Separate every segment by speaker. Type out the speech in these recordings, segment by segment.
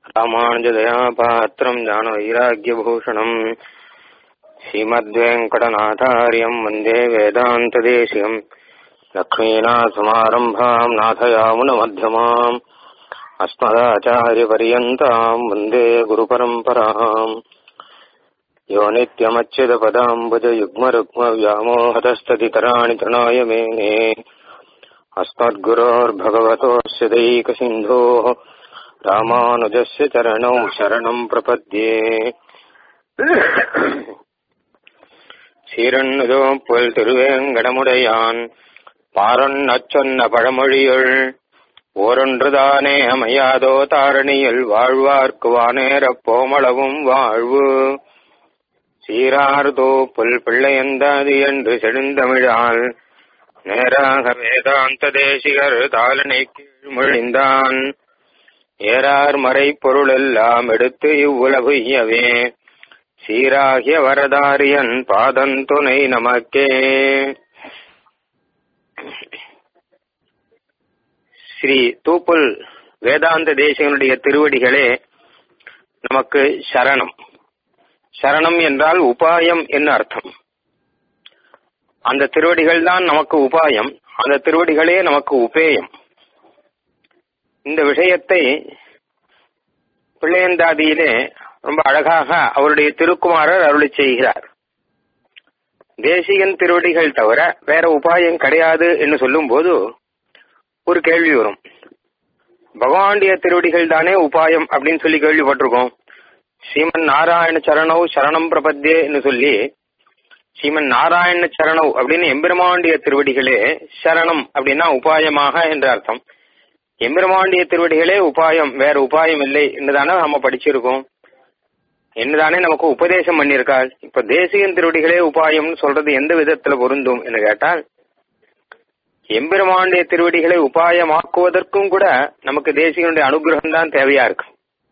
Speaker 1: ராமானுஜதயா பாத்திரம் ஞானவைராக்கியபூஷணம் ஸ்ரீமத்வேங்கடநாதாரியம் வந்தே வேதாந்ததேசிகம் லக்ஷ்மீநாथसमारम्भाम् नाथयामुनमध्यमाम् अस्मदाचार्यपर्यन्ताम् वन्दे गुरुपरम्पराम् यो नित्यमच्युतपदाम्बुजयुग्मरुग्मव्यामोहतस्तदितराणि तृणाय मेने अस्मद्गुरोर्भगवतोऽस्य दैकसिन्धोः रामानुजस्य चरणौ शरणम् प्रपद्ये சீரன்னுதோ புல் திருவேங்கடமுடையான் பாரொன்னச் சொன்ன பழமொழியுள் ஓரொன்றுதானே அமையாதோ தாரணியில் வாழ்வார்க்கு வானேரப் போமளவும் வாழ்வு சீரார்தோ புல் பிள்ளையந்தாது என்று செழுந்தமிழால் நேராக வேதாந்த தேசிகர் தாளனை கீழ்மொழிந்தான் ஏறார் மறை பொருளெல்லாம் எடுத்து இவ்வுலகுய்யவே சீராகிய வரதாரியன் பாதந்துணை நமக்கே ஸ்ரீ தூப்புல் வேதாந்த தேசிகனுடைய திருவடிகளே நமக்கு சரணம் சரணம் என்றால் உபாயம் என்று அர்த்தம் அந்த திருவடிகள் தான் நமக்கு உபாயம் அந்த திருவடிகளே நமக்கு உபேயம் இந்த விஷயத்தை பிள்ளையந்தாதியிலே ரொம்ப அழகாக அவருடைய திருக்குமாரர் அருளி செய்கிறார் தேசிகன் திருவடிகள் தவிர வேற உபாயம் கிடையாது என்று சொல்லும் போது ஒரு கேள்வி வரும் பகவானுடைய திருவடிகள் தானே உபாயம் அப்படின்னு சொல்லி கேள்விப்பட்டிருக்கோம் ஸ்ரீமன் நாராயண சரணவ் சரணம் பிரபத்தே சொல்லி ஸ்ரீமன் நாராயண சரணவ் அப்படின்னு எம்பெருமாண்டிய திருவடிகளே சரணம் அப்படின்னா உபாயமாக என்ற அர்த்தம் எம்பெருமாண்டிய திருவடிகளே உபாயம் வேற உபாயம் இல்லை என்றுதானே நம்ம படிச்சிருக்கோம் என்னதானே நமக்கு உபதேசம் பண்ணியிருக்காள் இப்ப தேசியன் திருவடிகளே உபாயம்னு சொல்றது எந்த விதத்துல பொருந்தும் என்று கேட்டால் எம்பெருமானுடைய திருவடிகளை உபாயமாக்குவதற்கும் கூட நமக்கு தேசியனுடைய அனுகிரகம் தான் தேவையா இருக்கு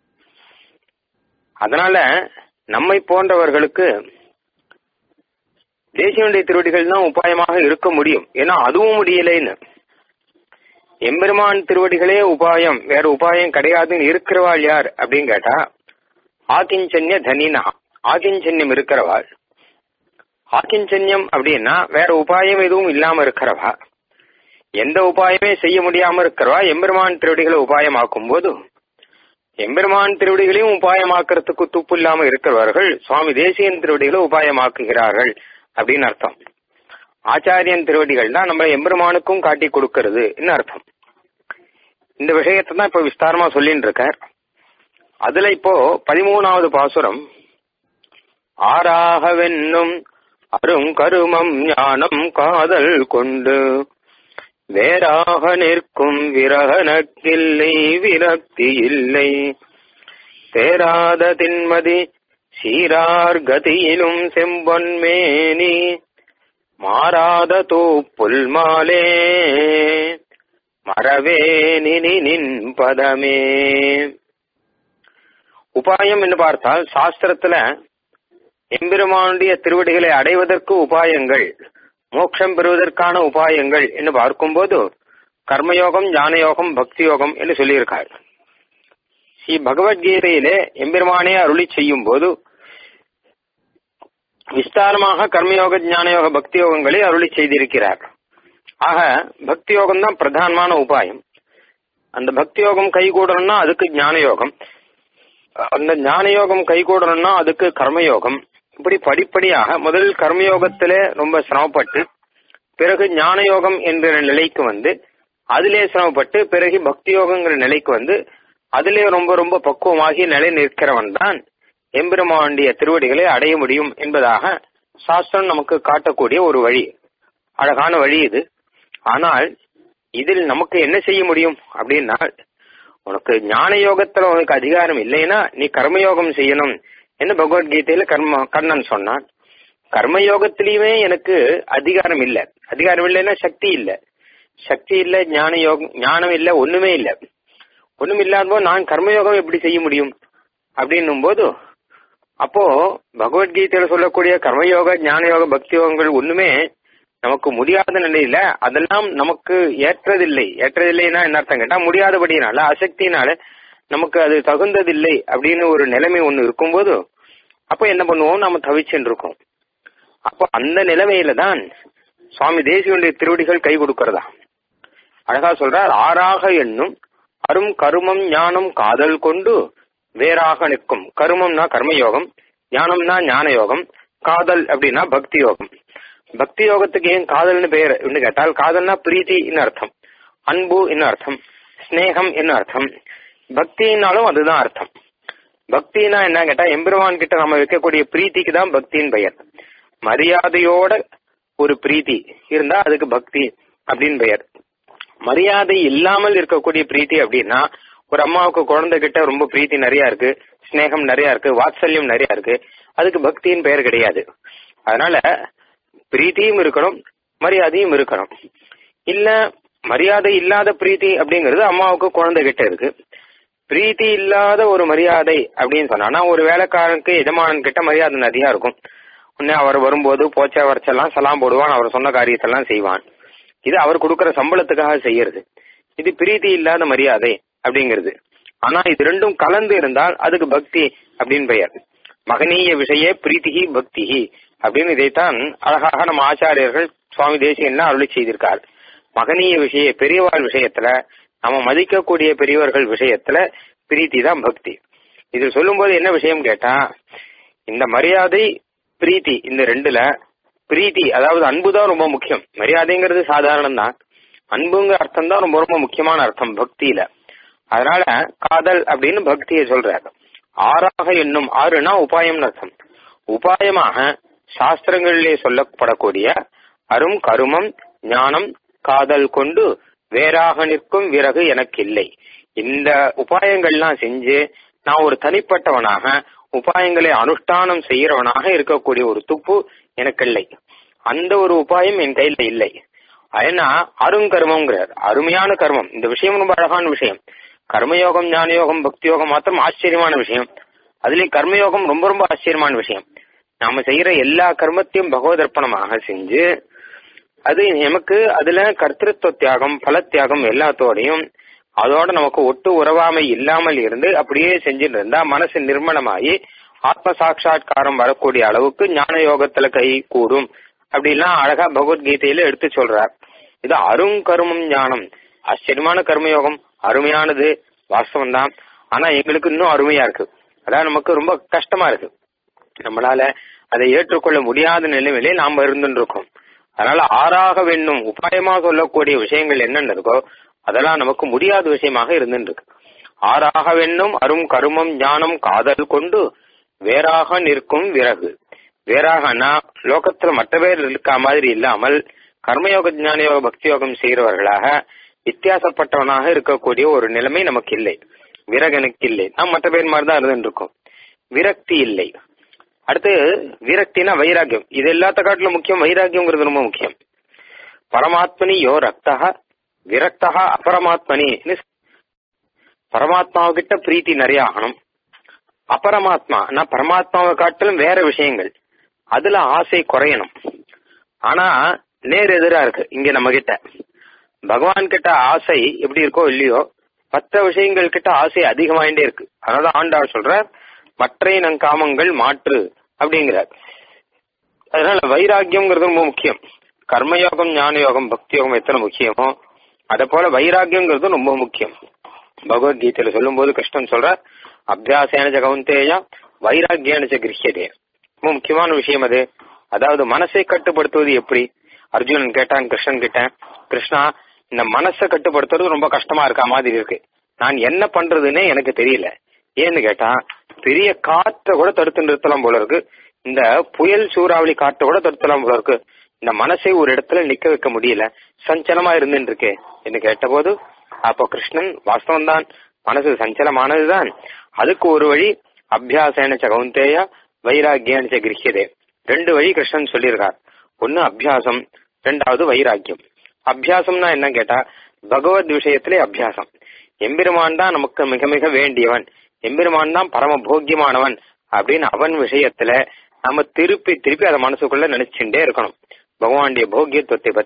Speaker 1: அதனால நம்மை போன்றவர்களுக்கு தேசியனுடைய திருவடிகள் தான் உபாயமாக இருக்க முடியும் ஏன்னா அதுவும் முடியலைன்னு எம்பெருமான் திருவடிகளே உபாயம் வேற உபாயம் கிடையாதுன்னு இருக்கிறவாள் யார் அப்படின்னு கேட்டா ஆகிஞ்சன்ய தனினா ஆகிஞ்சன்யம் இருக்கிறவாள் ஆகிஞ்சன்யம் அப்படின்னா வேற உபாயம் எதுவும் இல்லாம இருக்கிறவா எந்த உபாயமே செய்ய முடியாம இருக்கிறவா எம்பெருமான் திருவடிகளை உபாயமாக்கும் போது எம்பெருமான் திருவடிகளையும் உபாயமாக்குறதுக்கு துப்பு இல்லாம இருக்கிறவர்கள் சுவாமி தேசியன் திருவடிகளை உபாயமாக்குகிறார்கள் அப்படின்னு அர்த்தம் ஆச்சாரியன் திருவடிகள் தான் நம்ம எம்பெருமானுக்கும் காட்டி கொடுக்கறது அர்த்தம் இந்த விஷயத்தை தான் இப்ப விஸ்தாரமா சொல்லிட்டு இருக்கார் அதுல இப்போ பதிமூணாவது பாசுரம் ஆறாகவென்னும் அருங்கருமம் ஞானம் காதல் கொண்டு வேறாக நிற்கும் விரகனக்கில்லை விரக்தி இல்லை தேராத தின்மதி சீரார் கதியிலும் செம்பொன்மேனி மாறாத தூப்புல் மாலே மறவே நினி நின் பதமே உபாயம் என்று பார்த்தால் சாஸ்திரத்துல எம்பெருமானுடைய திருவடிகளை அடைவதற்கு உபாயங்கள் மோட்சம் பெறுவதற்கான உபாயங்கள் என்று பார்க்கும்போது கர்மயோகம் ஞானயோகம் பக்தி யோகம் என்று சொல்லியிருக்கார் ஸ்ரீ பகவத்கீதையிலே எம்பெருமானே அருளி செய்யும் போது விஸ்தாரமாக கர்மயோக ஞானயோக பக்தி யோகங்களை அருளி செய்திருக்கிறார் ஆக பக்தி யோகம் தான் பிரதானமான உபாயம் அந்த பக்தி யோகம் கைகூடணும்னா அதுக்கு ஞான யோகம் அந்த ஞான யோகம் கைகூடணும்னா அதுக்கு கர்மயோகம் இப்படி படிப்படியாக முதல் கர்மயோகத்திலே ரொம்ப சிரமப்பட்டு பிறகு ஞான யோகம் என்ற நிலைக்கு வந்து அதிலே சிரமப்பட்டு பிறகு பக்தி யோகங்கிற நிலைக்கு வந்து அதிலே ரொம்ப ரொம்ப பக்குவமாகி நிலை நிற்கிறவன் தான் எம்பெருமாண்டிய திருவடிகளை அடைய முடியும் என்பதாக சாஸ்திரம் நமக்கு காட்டக்கூடிய ஒரு வழி அழகான வழி இது ஆனால் இதில் நமக்கு என்ன செய்ய முடியும் அப்படின்னா உனக்கு ஞான யோகத்துல உனக்கு அதிகாரம் இல்லைன்னா நீ கர்மயோகம் செய்யணும் என்று பகவத்கீதையில கர்ம கர்ணன் சொன்னான் கர்மயோகத்திலயுமே எனக்கு அதிகாரம் இல்ல அதிகாரம் இல்லைன்னா சக்தி இல்ல சக்தி இல்ல ஞான யோகம் ஞானம் இல்ல ஒண்ணுமே இல்ல ஒண்ணும் இல்லாதபோது நான் கர்மயோகம் எப்படி செய்ய முடியும் அப்படின்னும் போது அப்போ பகவத்கீதையில சொல்லக்கூடிய கர்மயோக ஞான யோக பக்தி யோகங்கள் ஒண்ணுமே நமக்கு முடியாத நிலையில அதெல்லாம் நமக்கு ஏற்றதில்லை ஏற்றதில்லைன்னா என்ன அர்த்தம் கேட்டா முடியாதபடினால அசக்தினால நமக்கு அது தகுந்ததில்லை அப்படின்னு ஒரு நிலைமை ஒண்ணு இருக்கும்போது அப்ப என்ன பண்ணுவோம் நம்ம தவிச்சுட்டு இருக்கோம் அப்போ அந்த நிலைமையில தான் சுவாமி தேசியனுடைய திருவடிகள் கை கொடுக்கறதா அழகா சொல்றார் ஆறாக எண்ணும் அரும் கருமம் ஞானம் காதல் கொண்டு வேறாக நிற்கும் கருமம்னா கர்மயோகம் ஞானம்னா ஞான யோகம் காதல் அப்படின்னா பக்தி யோகம் பக்தி யோகத்துக்கு ஏன் காதல்னு பெயர் அப்படின்னு கேட்டால் காதல்னா பிரீத்தி அர்த்தம் அன்பு என்ன அர்த்தம் ஸ்னேகம் என்ன அர்த்தம் பக்தினாலும் அதுதான் அர்த்தம் பக்தினா என்ன கேட்டா எம்பெருமான் கிட்ட நம்ம வைக்கக்கூடிய பிரீத்திக்கு தான் பக்தியின் பெயர் மரியாதையோட ஒரு பிரீத்தி இருந்தா அதுக்கு பக்தி அப்படின்னு பெயர் மரியாதை இல்லாமல் இருக்கக்கூடிய பிரீத்தி அப்படின்னா ஒரு அம்மாவுக்கு குழந்தை கிட்ட ரொம்ப பிரீத்தி நிறைய இருக்கு ஸ்னேகம் நிறைய இருக்கு வாத்சல்யம் நிறைய இருக்கு அதுக்கு பக்தியின் பெயர் கிடையாது அதனால பிரீத்தியும் இருக்கணும் மரியாதையும் இருக்கணும் இல்ல மரியாதை இல்லாத பிரீத்தி அப்படிங்கிறது அம்மாவுக்கு குழந்தை கிட்ட இருக்கு பிரீத்தி இல்லாத ஒரு மரியாதை அப்படின்னு சொன்னா ஒரு வேலைக்காரனுக்கு எஜமானன் கிட்ட மரியாதை நிறைய இருக்கும் உடனே அவர் வரும்போது போச்சா வரைச்செல்லாம் சலாம் போடுவான் அவர் சொன்ன காரியத்தெல்லாம் செய்வான் இது அவர் கொடுக்கற சம்பளத்துக்காக செய்யறது இது பிரீத்தி இல்லாத மரியாதை அப்படிங்கிறது ஆனா இது ரெண்டும் கலந்து இருந்தால் அதுக்கு பக்தி அப்படின்னு பெயர் மகனீய விஷய பிரீத்திகி பக்திகி அப்படின்னு இதைத்தான் அழகாக நம்ம ஆச்சாரியர்கள் சுவாமி தேசியன்னா அருளி செய்திருக்கார் மகனீய விஷய பெரியவாள் விஷயத்துல நம்ம மதிக்கக்கூடிய பெரியவர்கள் விஷயத்துல பிரீத்தி தான் பக்தி இது சொல்லும்போது என்ன விஷயம் கேட்டா இந்த மரியாதை பிரீத்தி இந்த ரெண்டுல பிரீத்தி அதாவது அன்பு தான் ரொம்ப முக்கியம் மரியாதைங்கிறது சாதாரணம் தான் அன்புங்கிற அர்த்தம் தான் ரொம்ப ரொம்ப முக்கியமான அர்த்தம் பக்தியில அதனால காதல் அப்படின்னு பக்தியை சொல்றாரு ஆறாக என்னும் ஆறுனா உபாயம்னு அர்த்தம் உபாயமாக சாஸ்திரங்களிலே சொல்லப்படக்கூடிய அரும் கருமம் ஞானம் காதல் கொண்டு வேறாக நிற்கும் விறகு எனக்கு இல்லை இந்த உபாயங்கள்லாம் செஞ்சு நான் ஒரு தனிப்பட்டவனாக உபாயங்களை அனுஷ்டானம் செய்யறவனாக இருக்கக்கூடிய ஒரு துப்பு எனக்கு இல்லை அந்த ஒரு உபாயம் என் கையில இல்லை ஏன்னா அருங்கர்மங்கிறார் அருமையான கர்மம் இந்த விஷயம் ரொம்ப அழகான விஷயம் கர்மயோகம் ஞானயோகம் பக்தி யோகம் மாத்திரம் ஆச்சரியமான விஷயம் அதுலயும் கர்மயோகம் ரொம்ப ரொம்ப ஆச்சரியமான விஷயம் நாம செய்யற எல்லா கர்மத்தையும் பகவதர்ப்பணமாக செஞ்சு அது நமக்கு அதுல கர்த்திருவ தியாகம் பல தியாகம் எல்லாத்தோடையும் அதோட நமக்கு ஒட்டு உறவாமை இல்லாமல் இருந்து அப்படியே செஞ்சுட்டு இருந்தா மனசு நிர்மலமாயி ஆத்ம சாட்சா்காரம் வரக்கூடிய அளவுக்கு ஞான யோகத்துல கை கூடும் அப்படிலாம் அழகா பகவத்கீதையில எடுத்து சொல்றார் இது அருங்கருமம் ஞானம் ஆச்சரியமான கர்மயோகம் அருமையானது வாஸ்தவம் தான் ஆனா எங்களுக்கு இன்னும் அருமையா இருக்கு அதான் நமக்கு ரொம்ப கஷ்டமா இருக்கு நம்மளால அதை ஏற்றுக்கொள்ள முடியாத நிலைமையிலே நாம இருந்துட்டு இருக்கோம் அதனால ஆறாக வேணும் உபாயமா சொல்லக்கூடிய விஷயங்கள் என்னென்ன இருக்கோ அதெல்லாம் நமக்கு முடியாத விஷயமாக இருந்துட்டு இருக்கு ஆறாக வேணும் அரும் கருமம் ஞானம் காதல் கொண்டு வேறாக நிற்கும் விறகு வேறாகனா லோகத்துல மற்ற பேர் இருக்க மாதிரி இல்லாமல் கர்மயோக ஞான யோக பக்தி யோகம் செய்கிறவர்களாக வித்தியாசப்பட்டவனாக இருக்கக்கூடிய ஒரு நிலைமை நமக்கு இல்லை விறகு எனக்கு இல்லை நாம் மற்ற பேர் மாதிரி தான் இருந்துட்டு இருக்கோம் விரக்தி இல்லை அடுத்து விரக்தினா வைராக்கியம் இது எல்லாத்த காட்டிலும் முக்கியம் வைராக்கியங்கிறது ரொம்ப முக்கியம் பரமாத்மனி யோ ரக்தா விரக்தா அபரமாத்மனி பரமாத்மாவுக்கிட்ட பிரீத்தி நிறைய ஆகணும் அபரமாத்மா நான் பரமாத்மாவை காட்டிலும் வேற விஷயங்கள் அதுல ஆசை குறையணும் ஆனா நேர் எதிரா இருக்கு இங்க நம்ம கிட்ட பகவான் கிட்ட ஆசை எப்படி இருக்கோ இல்லையோ மற்ற விஷயங்கள் கிட்ட ஆசை அதிகமாயிட்டே இருக்கு அதனால ஆண்டாள் சொல்றார் மற்ற நம் காமங்கள் மாற்று அப்படிங்கிறார் அதனால வைராக்கியம்ங்கிறது ரொம்ப முக்கியம் கர்மயோகம் ஞான யோகம் பக்தி யோகம் எத்தனை முக்கியமோ அத போல வைராக்கியங்கிறது ரொம்ப முக்கியம் பகவத்கீதையில சொல்லும் போது கிருஷ்ணன் சொல்ற அபியாசேனச்ச கவுந்தேயா வைராக்கியானச்ச கிரகியதே ரொம்ப முக்கியமான விஷயம் அது அதாவது மனசை கட்டுப்படுத்துவது எப்படி அர்ஜுனன் கேட்டான் கிருஷ்ணன் கிட்ட கிருஷ்ணா இந்த மனசை கட்டுப்படுத்துறது ரொம்ப கஷ்டமா இருக்கா மாதிரி இருக்கு நான் என்ன பண்றதுன்னே எனக்கு தெரியல ஏன்னு கேட்டா பெரிய காற்றை கூட தடுத்து நிறுத்தலாம் போல இருக்கு இந்த புயல் சூறாவளி காற்றை கூட தடுத்தலாம் போல இருக்கு இந்த மனசை ஒரு இடத்துல நிக்க வைக்க முடியல சஞ்சலமா இருந்துட்டு இருக்கே என்று கேட்டபோது அப்போ கிருஷ்ணன் வாஸ்தவம் தான் மனசு சஞ்சலமானதுதான் அதுக்கு ஒரு வழி அபியாசேன கவுந்தேயா வைராக்கியானிச்ச கிரகியதே ரெண்டு வழி கிருஷ்ணன் சொல்லியிருக்கார் ஒன்னு அபியாசம் ரெண்டாவது வைராக்கியம் அபியாசம்னா என்ன கேட்டா பகவத் விஷயத்திலே அபியாசம் எம்பெருமான் தான் நமக்கு மிக மிக வேண்டியவன் எம்பெருமான் தான் பரம போக்கியமானவன் அப்படின்னு அவன் விஷயத்துல நம்ம திருப்பி திருப்பி அதை மனசுக்குள்ள நினைச்சுட்டே இருக்கணும் பகவானுடைய போக்கியத்துவத்தை பத்தி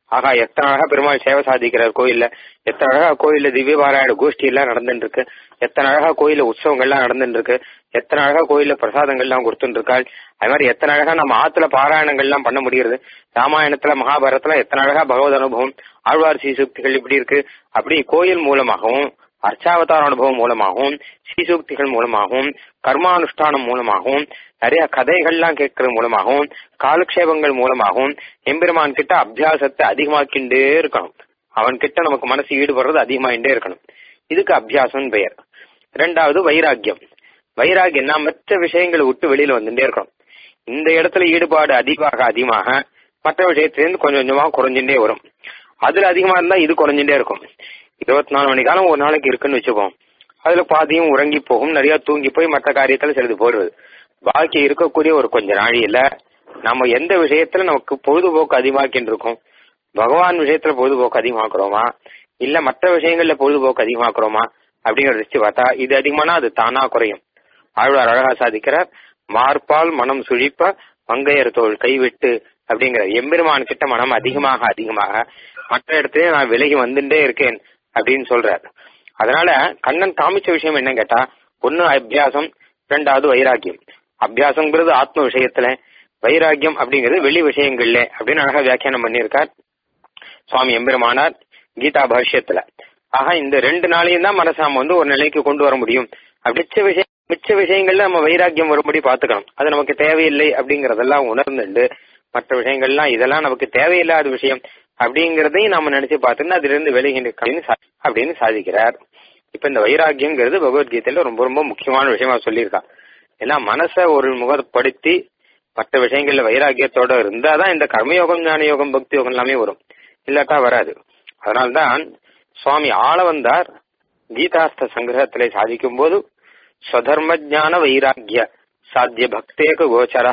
Speaker 1: ஆகா எத்தனை அழகா பெருமாள் சேவை சாதிக்கிறார் கோயில்ல எத்தனை அழகா கோயில்ல திவ்ய பாராயண கோஷ்டி எல்லாம் நடந்துட்டு இருக்கு எத்தனை அழகா கோயில்ல உற்சவங்கள்லாம் நடந்துட்டு இருக்கு எத்தனை அழகா கோயில்ல பிரசாதங்கள்லாம் கொடுத்துட்டு இருக்காள் அது மாதிரி எத்தனை அழகா நம்ம ஆத்துல பாராயணங்கள்லாம் பண்ண முடியுது ராமாயணத்துல மகாபாரதத்துல எத்தனை அழகா பகவத் அனுபவம் ஆழ்வார் சீசுக்திகள் இப்படி இருக்கு அப்படி கோயில் மூலமாகவும் அர்ச்சாவதார அனுபவம் மூலமாகவும் ஸ்ரீசூக்திகள் மூலமாகவும் கர்மானுஷ்டானம் மூலமாகவும் நிறைய கதைகள்லாம் கேட்கறது மூலமாகவும் காலக்ஷேபங்கள் மூலமாகவும் எம்பெருமான் கிட்ட அபியாசத்தை அதிகமாக்கிண்டே இருக்கணும் அவன் கிட்ட நமக்கு மனசு ஈடுபடுறது அதிகமாயிட்டே இருக்கணும் இதுக்கு அபியாசம் பெயர் ரெண்டாவது வைராக்கியம் வைராக்கியம்னா மற்ற விஷயங்களை விட்டு வெளியில வந்துட்டே இருக்கணும் இந்த இடத்துல ஈடுபாடு அதிகமாக அதிகமாக மற்ற விஷயத்திலிருந்து கொஞ்சம் கொஞ்சமா குறைஞ்சுட்டே வரும் அதுல அதிகமா இருந்தா இது குறைஞ்சுட்டே இருக்கும் இருபத்தி நாலு மணி காலம் ஒரு நாளைக்கு இருக்குன்னு வச்சுப்போம் அதுல பாதியும் உறங்கி போகும் நிறைய தூங்கி போய் மற்ற காரியத்துல சிறிது போடுறது பாக்கி இருக்கக்கூடிய ஒரு கொஞ்ச நாழியில நம்ம எந்த விஷயத்துல நமக்கு பொழுதுபோக்கு அதிகமாக்கின்னு இருக்கோம் பகவான் விஷயத்துல பொழுதுபோக்கு அதிகமாக்குறோமா இல்ல மற்ற விஷயங்கள்ல பொழுதுபோக்கு அதிகமாக்குறோமா அப்படிங்கறத வச்சு பார்த்தா இது அதிகமானா அது தானா குறையும் ஆழ்வார் அழகா சாதிக்கிறார் மார்பால் மனம் சுழிப்ப மங்கையர் தோல் கைவிட்டு அப்படிங்கிற எம்பெருமான் கிட்ட மனம் அதிகமாக அதிகமாக மற்ற இடத்துல நான் விலகி வந்துட்டே இருக்கேன் அப்படின்னு சொல்றார் அதனால கண்ணன் காமிச்ச விஷயம் என்ன கேட்டா ஒன்னு அபியாசம் ரெண்டாவது வைராக்கியம் அபியாசம்ங்கிறது ஆத்ம விஷயத்துல வைராக்கியம் அப்படிங்கிறது வெளி விஷயங்கள்ல அப்படின்னு அழகா வியாக்கியானம் பண்ணியிருக்கார் சுவாமி எம்பெருமானார் கீதா பாஷ்யத்துல ஆக இந்த ரெண்டு நாளையும் தான் மனசை நம்ம வந்து ஒரு நிலைக்கு கொண்டு வர முடியும் அப்படி மிச்ச விஷயம் மிச்ச விஷயங்கள்ல நம்ம வைராக்கியம் வரும்படி பாத்துக்கணும் அது நமக்கு தேவையில்லை அப்படிங்கறதெல்லாம் உணர்ந்துண்டு மற்ற விஷயங்கள்லாம் இதெல்லாம் நமக்கு தேவையில்லாத விஷயம் அப்படிங்கறதையும் நம்ம நினைச்சு பார்த்துட்டு அதுல இருந்து விலகி அப்படின்னு சாதிக்கிறார் இப்ப இந்த வைராக்கியங்கிறது பகவத்கீதையில ரொம்ப ரொம்ப முக்கியமான விஷயமா சொல்லியிருக்கா ஏன்னா மனசை ஒரு முகப்படுத்தி மற்ற விஷயங்கள்ல வைராக்கியத்தோட இருந்தாதான் இந்த கர்மயோகம் ஞான யோகம் பக்தி யோகம் எல்லாமே வரும் இல்லாட்டா வராது அதனால்தான் சுவாமி ஆள வந்தார் கீதாஸ்த சங்கிரகத்திலே சாதிக்கும் போது ஸ்வதர்ம ஜான வைராக்கிய சாத்திய பக்தேக கோச்சர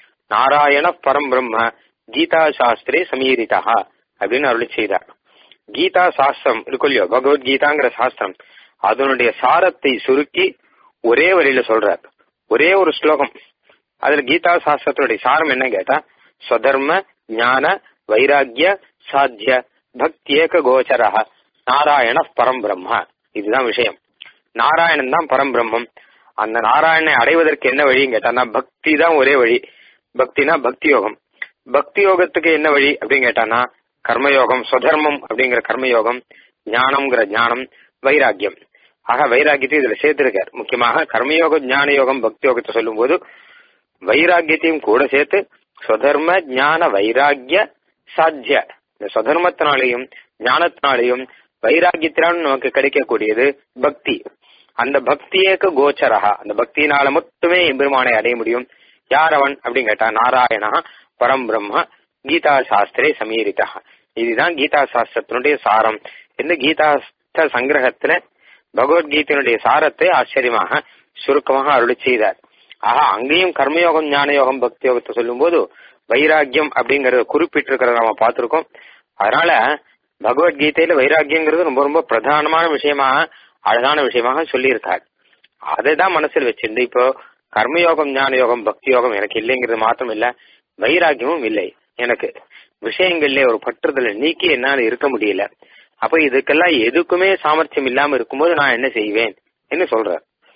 Speaker 1: நாராயண பரம் பிரம்ம கீதா சாஸ்திரே சமீரிதா அப்படின்னு அருளி செய்தார் கீதா சாஸ்திரம் இருக்கும் இல்லையோ பகவத்கீதாங்கிற சாஸ்திரம் அதனுடைய சாரத்தை சுருக்கி ஒரே வழியில சொல்றார் ஒரே ஒரு ஸ்லோகம் அதுல கீதா சாஸ்திரத்தினுடைய சாரம் என்ன கேட்டா ஸ்வதர்ம ஞான வைராக்கிய சாத்திய பக்தியேக கோச்சரா நாராயண பரம் பிரம்ம இதுதான் விஷயம் நாராயணன் தான் பரம் பிரம்மம் அந்த நாராயணனை அடைவதற்கு என்ன வழின்னு கேட்டானா பக்தி தான் ஒரே வழி பக்தினா பக்தி யோகம் பக்தி யோகத்துக்கு என்ன வழி அப்படின்னு கேட்டானா கர்மயோகம் சுதர்மம் அப்படிங்கிற கர்மயோகம் ஞானம்ங்கிற ஞானம் வைராக்கியம் ஆக வைராக்கியத்தை இதுல சேர்த்திருக்கார் முக்கியமாக கர்மயோகம் ஞான யோகம் பக்தி யோகத்தை சொல்லும் போது வைராக்கியத்தையும் கூட சேர்த்து சுதர்ம ஞான வைராக்கிய சாத்திய இந்த சுதர்மத்தினாலையும் ஞானத்தினாலையும் வைராக்கியத்தினாலும் நமக்கு கிடைக்கக்கூடியது பக்தி அந்த பக்தியேக்கு கோச்சரகா அந்த பக்தியினால மட்டுமே எம்பெருமானை அடைய முடியும் யார் அவன் அப்படின்னு கேட்டா நாராயணா பரம் பிரம்ம கீதா சாஸ்திரே சமீரிதா இதுதான் கீதா சாஸ்திரத்தினுடைய சாரம் இந்த கீதாஸ்த சங்கிரகத்துல பகவத்கீதையினுடைய சாரத்தை ஆச்சரியமாக சுருக்கமாக அருளி செய்தார் ஆக அங்கேயும் கர்மயோகம் ஞான யோகம் பக்தி யோகத்தை சொல்லும் போது வைராக்கியம் அப்படிங்கறத குறிப்பிட்டிருக்கிறத நம்ம பார்த்திருக்கோம் அதனால பகவத்கீதையில வைராக்கியங்கிறது ரொம்ப ரொம்ப பிரதானமான விஷயமா அழகான விஷயமாக சொல்லியிருக்கார் அதை தான் மனசில் வச்சிருந்து இப்போ கர்மயோகம் ஞான யோகம் பக்தி யோகம் எனக்கு இல்லைங்கிறது மாத்திரம் இல்ல வைராக்கியமும் இல்லை எனக்கு விஷயங்கள்ல ஒரு பற்றுதலை நீக்கி என்னால இருக்க முடியல அப்ப இதுக்கெல்லாம் எதுக்குமே சாமர்த்தியம் இல்லாம இருக்கும்போது நான் என்ன செய்வேன் என்று சொல்ற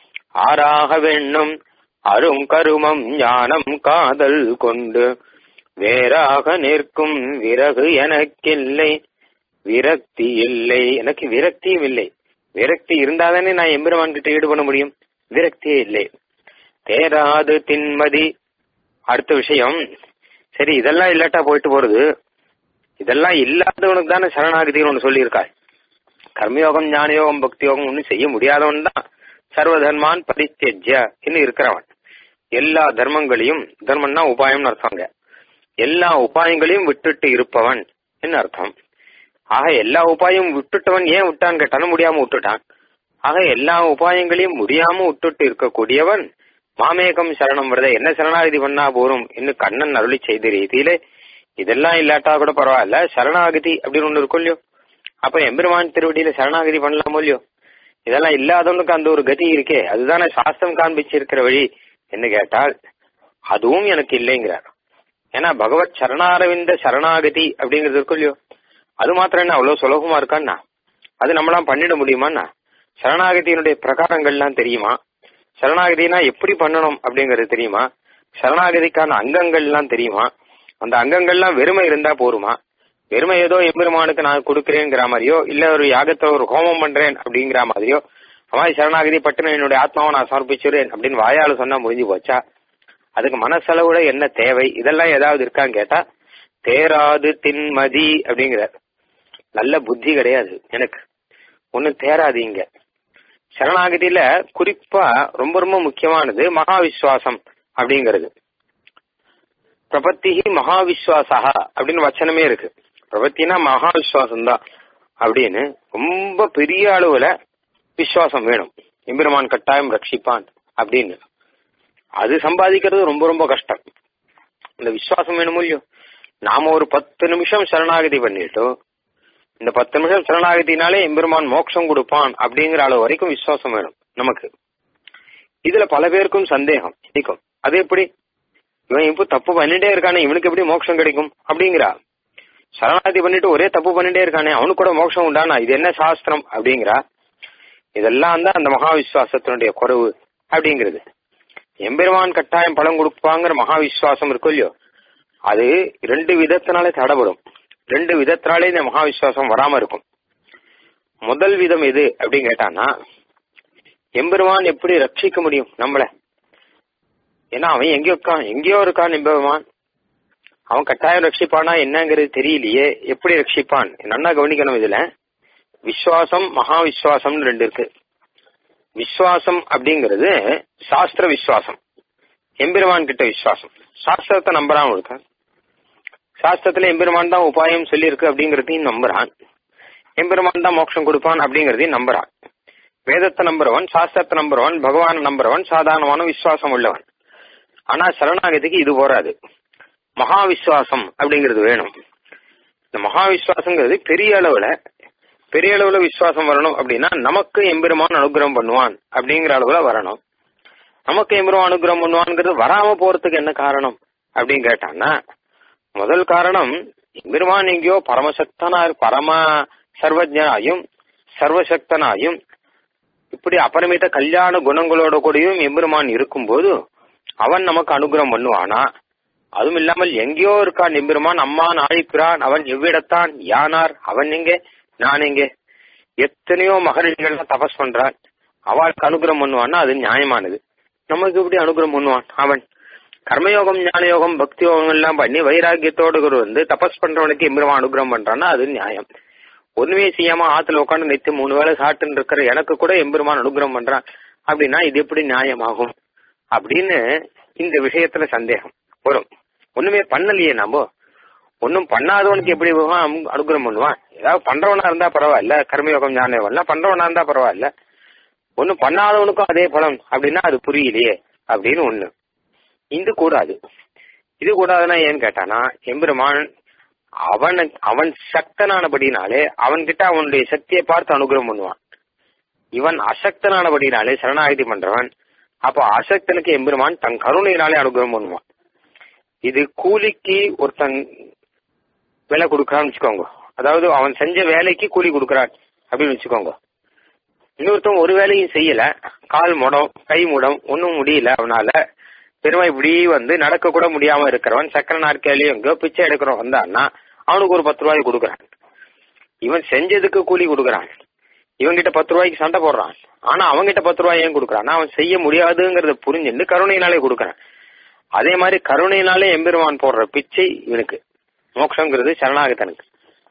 Speaker 1: ஆறாக வேணும் அரும் கருமம் ஞானம் காதல் கொண்டு வேறாக நிற்கும் விறகு எனக்கில்லை விரக்தி இல்லை எனக்கு விரக்தியும் இல்லை விரக்தி இருந்தாதானே நான் எம்பெருமான் கிட்ட ஈடுபட முடியும் விரக்தியே இல்லை தேராது தின்மதி அடுத்த விஷயம் சரி இதெல்லாம் இல்லாட்டா போயிட்டு போறது இதெல்லாம் இல்லாதவனுக்கு தானே சரணாகதின்னு ஒன்று சொல்லியிருக்காள் கர்மயோகம் ஞானயோகம் பக்தி யோகம் ஒன்றும் செய்ய முடியாதவன் தான் சர்வ தர்மான் பரித்தெஜ்ய இன்னும் இருக்கிறவன் எல்லா தர்மங்களையும் தர்மம்னா உபாயம்னு அர்த்தங்க எல்லா உபாயங்களையும் விட்டுட்டு இருப்பவன் என்ன அர்த்தம் ஆக எல்லா உபாயம் விட்டுட்டவன் ஏன் விட்டான்னு கேட்டாலும் முடியாம விட்டுட்டான் ஆக எல்லா உபாயங்களையும் முடியாம விட்டுட்டு இருக்கக்கூடியவன் மாமேகம் சரணம் வரத என்ன சரணாகதி பண்ணா போரும் இன்னும் கண்ணன் அருளி செய்த ரீதியில இதெல்லாம் இல்லாட்டா கூட பரவாயில்ல சரணாகதி அப்படின்னு ஒண்ணு இருக்கும் இல்லையோ அப்ப எம்பெருமான் திருவடியில சரணாகதி பண்ணலாமோ இல்லையோ இதெல்லாம் இல்லாதவனுக்கு அந்த ஒரு கதி இருக்கே அதுதானே சாஸ்திரம் காண்பிச்சிருக்கிற வழி என்ன கேட்டால் அதுவும் எனக்கு இல்லைங்கிறார் ஏன்னா பகவத் சரணாரவிந்த சரணாகதி அப்படிங்கிறது இருக்கும் இல்லையோ அது மாத்திரம் என்ன அவ்வளவு சுலபமா இருக்கான்னா அது நம்மளாம் பண்ணிட முடியுமாண்ணா சரணாகதியினுடைய பிரகாரங்கள்லாம் தெரியுமா சரணாகதினா எப்படி பண்ணணும் அப்படிங்கறது தெரியுமா சரணாகதிக்கான அங்கங்கள்லாம் தெரியுமா அந்த அங்கங்கள்லாம் வெறுமை இருந்தா போருமா வெறுமை ஏதோ எம்பெருமானுக்கு நான் கொடுக்குறேங்கிற மாதிரியோ இல்ல ஒரு யாகத்தை ஒரு ஹோமம் பண்றேன் அப்படிங்கிற மாதிரியோ அம்மாதி சரணாகதி பட்டுன்னு என்னுடைய ஆத்மாவை நான் சமர்ப்பிச்சுறேன் அப்படின்னு வாயால சொன்னா முடிஞ்சு போச்சா அதுக்கு மனசளவுல என்ன தேவை இதெல்லாம் ஏதாவது இருக்கான்னு கேட்டா தேராது தின்மதி அப்படிங்கிறார் நல்ல புத்தி கிடையாது எனக்கு ஒன்னும் தேராது இங்க சரணாகதியில குறிப்பா ரொம்ப ரொம்ப முக்கியமானது மகா விஸ்வாசம் அப்படிங்கிறது பிரபத்தி மகாவிஸ்வாசா அப்படின்னு வச்சனமே இருக்கு பிரபத்தினா மகா விஸ்வாசம் தான் அப்படின்னு ரொம்ப பெரிய அளவுல விசுவாசம் வேணும் எம்பெருமான் கட்டாயம் ரட்சிப்பான் அப்படின்னு அது சம்பாதிக்கிறது ரொம்ப ரொம்ப கஷ்டம் இந்த விசுவாசம் வேணுமோ இல்லையோ நாம ஒரு பத்து நிமிஷம் சரணாகதி பண்ணிட்டு இந்த பத்து நிமிஷம் சரணாகதினாலே எம்பெருமான் மோட்சம் கொடுப்பான் அப்படிங்கிற அளவு வரைக்கும் விசுவாசம் வேணும் நமக்கு இதுல பல பேருக்கும் சந்தேகம் நிற்கும் அது எப்படி இவன் இப்போ தப்பு பண்ணிட்டே இருக்கானே இவனுக்கு எப்படி மோட்சம் கிடைக்கும் அப்படிங்கிறா சரணாகதி பண்ணிட்டு ஒரே தப்பு பண்ணிட்டே இருக்கானே அவனுக்கு கூட மோட்சம் உண்டானா இது என்ன சாஸ்திரம் அப்படிங்கிறா இதெல்லாம் தான் அந்த மகா விசுவாசத்தினுடைய குறைவு அப்படிங்கிறது எம்பெருமான் கட்டாயம் பலம் கொடுப்பாங்கிற மகா விசுவாசம் இருக்கும் இல்லையோ அது ரெண்டு விதத்தினாலே தடப்படும் ரெண்டு விதத்தினாலே இந்த மகா விசுவாசம் வராம இருக்கும் முதல் விதம் எது அப்படின்னு கேட்டானா எம்பெருமான் எப்படி ரட்சிக்க முடியும் நம்மள ஏன்னா அவன் எங்கேயோ இருக்கான் எங்கேயோ இருக்கான் எம்பெருமான் அவன் கட்டாயம் ரட்சிப்பானா என்னங்கிறது தெரியலையே எப்படி ரட்சிப்பான் நன்னா கவனிக்கணும் இதுல விஸ்வாசம் மகா விஸ்வாசம்னு ரெண்டு இருக்கு விஸ்வாசம் அப்படிங்கிறது சாஸ்திர விஸ்வாசம் எம்பெருமான் கிட்ட விஸ்வாசம் சாஸ்திரத்தை நம்புறான் ஒருக்க சாஸ்திரத்துல எம்பெருமான் தான் உபாயம் சொல்லியிருக்கு அப்படிங்கறதையும் நம்புறான் எம்பெருமான் தான் மோட்சம் கொடுப்பான் அப்படிங்கறதையும் நம்புறான் வேதத்தை நம்புறவன் சாஸ்திரத்தை நம்புறவன் பகவான் நம்புறவன் சாதாரணமான விசுவாசம் உள்ளவன் ஆனா சரணாகதிக்கு இது போறாது மகா விசுவாசம் அப்படிங்கிறது வேணும் இந்த மகா விசுவாசங்கிறது பெரிய அளவுல பெரிய அளவுல விசுவாசம் வரணும் அப்படின்னா நமக்கு எம்பெருமான் அனுகிரகம் பண்ணுவான் அப்படிங்கிற அளவுல வரணும் நமக்கு எம்பெருமான் அனுகிரகம் பண்ணுவான்ங்கிறது வராம போறதுக்கு என்ன காரணம் அப்படின்னு கேட்டான்னா முதல் காரணம் எம்பெருமான் எங்கேயோ பரமசக்தனா பரம சர்வஜனாயும் சர்வசக்தனாயும் இப்படி அபரிமித கல்யாண குணங்களோட கூடயும் எம்பெருமான் இருக்கும்போது அவன் நமக்கு அனுகிரகம் பண்ணுவானா அதுவும் இல்லாமல் எங்கேயோ இருக்கான் எம்பெருமான் அம்மான் ஆழிப்பிரான் அவன் எவ்விடத்தான் யானார் அவன் எங்கே நான் எங்கே எத்தனையோ மகரிஷிகள் தபஸ் பண்றான் அவளுக்கு அனுகிரகம் பண்ணுவான்னா அது நியாயமானது நமக்கு எப்படி அனுகிரகம் பண்ணுவான் அவன் கர்மயோகம் ஞானயோகம் பக்தி யோகம் எல்லாம் பண்ணி வைராக்கியத்தோடு வந்து தபஸ் பண்றவனுக்கு எம்பெருமான் அனுகிரகம் பண்றான்னா அது நியாயம் ஒண்ணுமே செய்யாம ஆத்துல உட்காந்து நெத்து மூணு வேலை சாப்பிட்டு இருக்கிற எனக்கு கூட எம்பெருமான் அனுகிரகம் பண்றான் அப்படின்னா இது எப்படி நியாயமாகும் அப்படின்னு இந்த விஷயத்துல சந்தேகம் வரும் ஒண்ணுமே பண்ணலையே நாம ஒன்னும் பண்ணாதவனுக்கு எப்படி அனுகிரகம் பண்ணுவான் ஏதாவது பண்றவனா இருந்தா பரவாயில்ல கர்மயோகம் ஞானயோகம் பண்றவனா இருந்தா பரவாயில்ல ஒன்னும் பண்ணாதவனுக்கும் அதே பலம் அப்படின்னா அது புரியலையே அப்படின்னு ஒண்ணு இது கூடாது இது கூடாதுன்னா ஏன்னு கேட்டானா எம்பெருமான் அவன் அவன் சக்தனானபடினாலே அவன்கிட்ட அவனுடைய சக்தியை பார்த்து அனுகிரகம் பண்ணுவான் இவன் அசக்தனானபடினாலே சரணாகதி பண்றவன் அப்போ அசக்தனுக்கு எம்பெருமான் தன் கருணையினாலே அனுகிரகம் பண்ணுவான் இது கூலிக்கு ஒருத்தன் விலை கொடுக்கறான்னு வச்சுக்கோங்க அதாவது அவன் செஞ்ச வேலைக்கு கூலி கொடுக்கறான் அப்படின்னு வச்சுக்கோங்க இன்னொருத்தன் ஒரு வேலையும் செய்யல கால் முடம் கை முடம் ஒன்னும் முடியல அவனால பெருமை இப்படி வந்து நடக்க கூட முடியாம இருக்கிறவன் சக்கர நாற்காலியும் எங்கோ பிச்சை எடுக்கிறவன் வந்தான்னா அவனுக்கு ஒரு பத்து ரூபாய் கொடுக்கறான் இவன் செஞ்சதுக்கு கூலி கொடுக்கறான் இவன்கிட்ட பத்து ரூபாய்க்கு சண்டை போடுறான் ஆனா அவன்கிட்ட பத்து ரூபாய் ஏன் கொடுக்கறான் அவன் செய்ய முடியாதுங்கிறத புரிஞ்சுட்டு கருணையினாலே கொடுக்கறான் அதே மாதிரி கருணையினாலே எம்பெருமான் போடுற பிச்சை இவனுக்கு மோட்சங்கிறது சரணாகத்தனுக்கு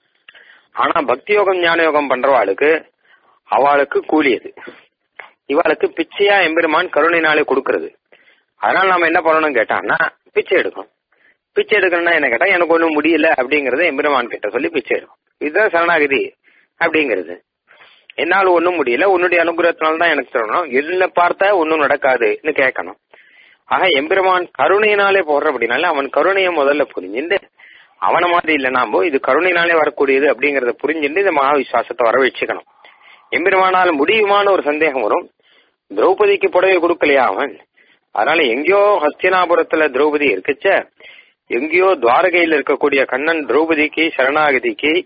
Speaker 1: ஆனா பக்தி யோகம் ஞான யோகம் பண்றவாளுக்கு அவளுக்கு கூலி அது இவாளுக்கு பிச்சையா எம்பெருமான் கருணையினாலே கொடுக்கறது அதனால நாம என்ன பண்ணணும் கேட்டான்னா பிச்சை எடுக்கணும் பிச்சை எடுக்கணும்னா என்ன கேட்டா எனக்கு ஒண்ணும் முடியல அப்படிங்கறத எம்பெருமான் கிட்ட சொல்லி பிச்சை எடுக்கும் இதுதான் சரணாகதி அப்படிங்கிறது என்னால் ஒன்றும் முடியல உன்னுடைய அனுகிரகத்தினால தான் எனக்கு சொல்லணும் என்ன பார்த்தா ஒன்றும் நடக்காதுன்னு கேட்கணும் ஆக எம்பெருமான் கருணையினாலே போடுற அப்படின்னால அவன் கருணையை முதல்ல புரிஞ்சுட்டு அவன மாதிரி இல்ல நாம இது கருணையினாலே வரக்கூடியது அப்படிங்கறத புரிஞ்சுட்டு இந்த மகா விசுவாசத்தை வர வச்சுக்கணும் எம்பெருமானால் முடியுமான ஒரு சந்தேகம் வரும் திரௌபதிக்கு புடவை கொடுக்கலையா அவன் அதனால எங்கேயோ ஹஸ்தினாபுரத்துல திரௌபதி இருக்குச்ச எங்கேயோ துவாரகையில் இருக்கக்கூடிய கண்ணன் திரௌபதிக்கு சரணாகதிக்கு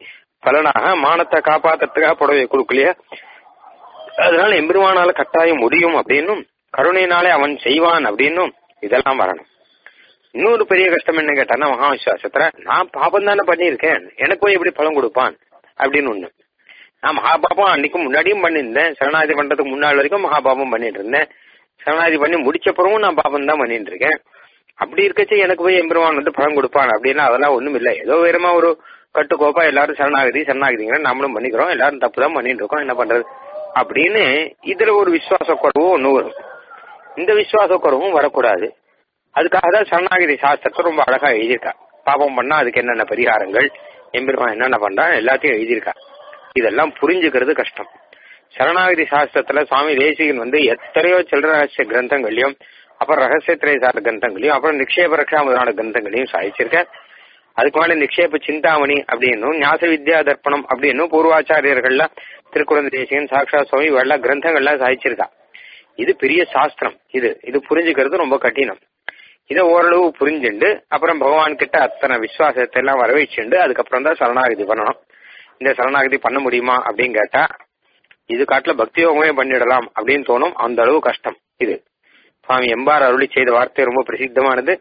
Speaker 1: பலனாக மானத்தை காப்பாத்துறதுக்காக புடவையை கொடுக்கலையா அதனால எம்பெருமானால கட்டாயம் முடியும் அப்படின்னும் கருணையினாலே அவன் செய்வான் அப்படின்னும் இதெல்லாம் வரணும் இன்னொரு பெரிய கஷ்டம் என்ன கேட்டானா மகாவிஸ்வாசத்துல நான் பாபம் தானே பண்ணியிருக்கேன் எனக்கு போய் எப்படி பலன் கொடுப்பான் அப்படின்னு ஒண்ணு நான் மகாபாபம் அன்னைக்கு முன்னாடியும் பண்ணியிருந்தேன் சரணாதி பண்றதுக்கு முன்னாள் வரைக்கும் மகாபாபம் பண்ணிட்டு இருந்தேன் சரணாதி பண்ணி முடிச்சப்புறமும் நான் பாபம் தான் பண்ணிட்டு இருக்கேன் அப்படி இருக்கச்சு எனக்கு போய் எம்பெருமான் வந்து பலன் கொடுப்பான் அப்படின்னா அதெல்லாம் ஒண்ணும் இல்லை ஏதோ வேறமா ஒரு கட்டுக்கோப்பா எல்லாரும் சரணாகதி சரணாகதிங்கிற நம்மளும் பண்ணிக்கிறோம் எல்லாரும் தப்பு தான் பண்ணிட்டு இருக்கோம் என்ன பண்றது அப்படின்னு இதுல ஒரு விசுவாச குறவு ஒண்ணு வரும் இந்த விசுவாச குறவும் வரக்கூடாது அதுக்காக தான் சரணாகதி சாஸ்திரத்தை ரொம்ப அழகா எழுதியிருக்கா பாபம் பண்ணா அதுக்கு என்னென்ன பரிகாரங்கள் எம்பெருமான் என்னென்ன பண்றான் எல்லாத்தையும் எழுதியிருக்கா இதெல்லாம் புரிஞ்சுக்கிறது கஷ்டம் சரணாகதி சாஸ்திரத்துல சுவாமி தேசிகன் வந்து எத்தனையோ சில்லற ரகசிய கிரந்தங்களையும் அப்புறம் ரகசிய திரைசார கிரந்தங்களையும் அப்புறம் நிக்ஷேப ரக்ஷா முதலான கிரந்தங்களையும் சாதிச்சிருக்க அதுக்கு மேல நிக்ஷேப சிந்தாமணி அப்படின்னும் ஞாச வித்யா தர்ப்பணம் அப்படின்னும் பூர்வாச்சாரியர்கள்லாம் திருக்குறந்த தேசிகன் சாக்ஷா சுவாமி வெள்ள கிரந்தங்கள்லாம் சாதிச்சிருக்கா இது பெரிய சாஸ்திரம் இது இது புரிஞ்சுக்கிறது ரொம்ப கடினம் இதை ஓரளவு புரிஞ்சுண்டு அப்புறம் பகவான் கிட்ட அத்தனை விசுவாசத்தை எல்லாம் வரவழைச்சுண்டு அதுக்கப்புறம் தான் சரணாகதி பண்ணணும் இந்த சரணாகதி பண்ண முடியுமா அப்படின்னு கேட்டா இது காட்டுல பக்தி யோகமே பண்ணிடலாம் அப்படின்னு தோணும் அந்த அளவு கஷ்டம் இது சுவாமி எம்பார் அருளி செய்த வார்த்தை ரொம்ப பிரசித்தமானது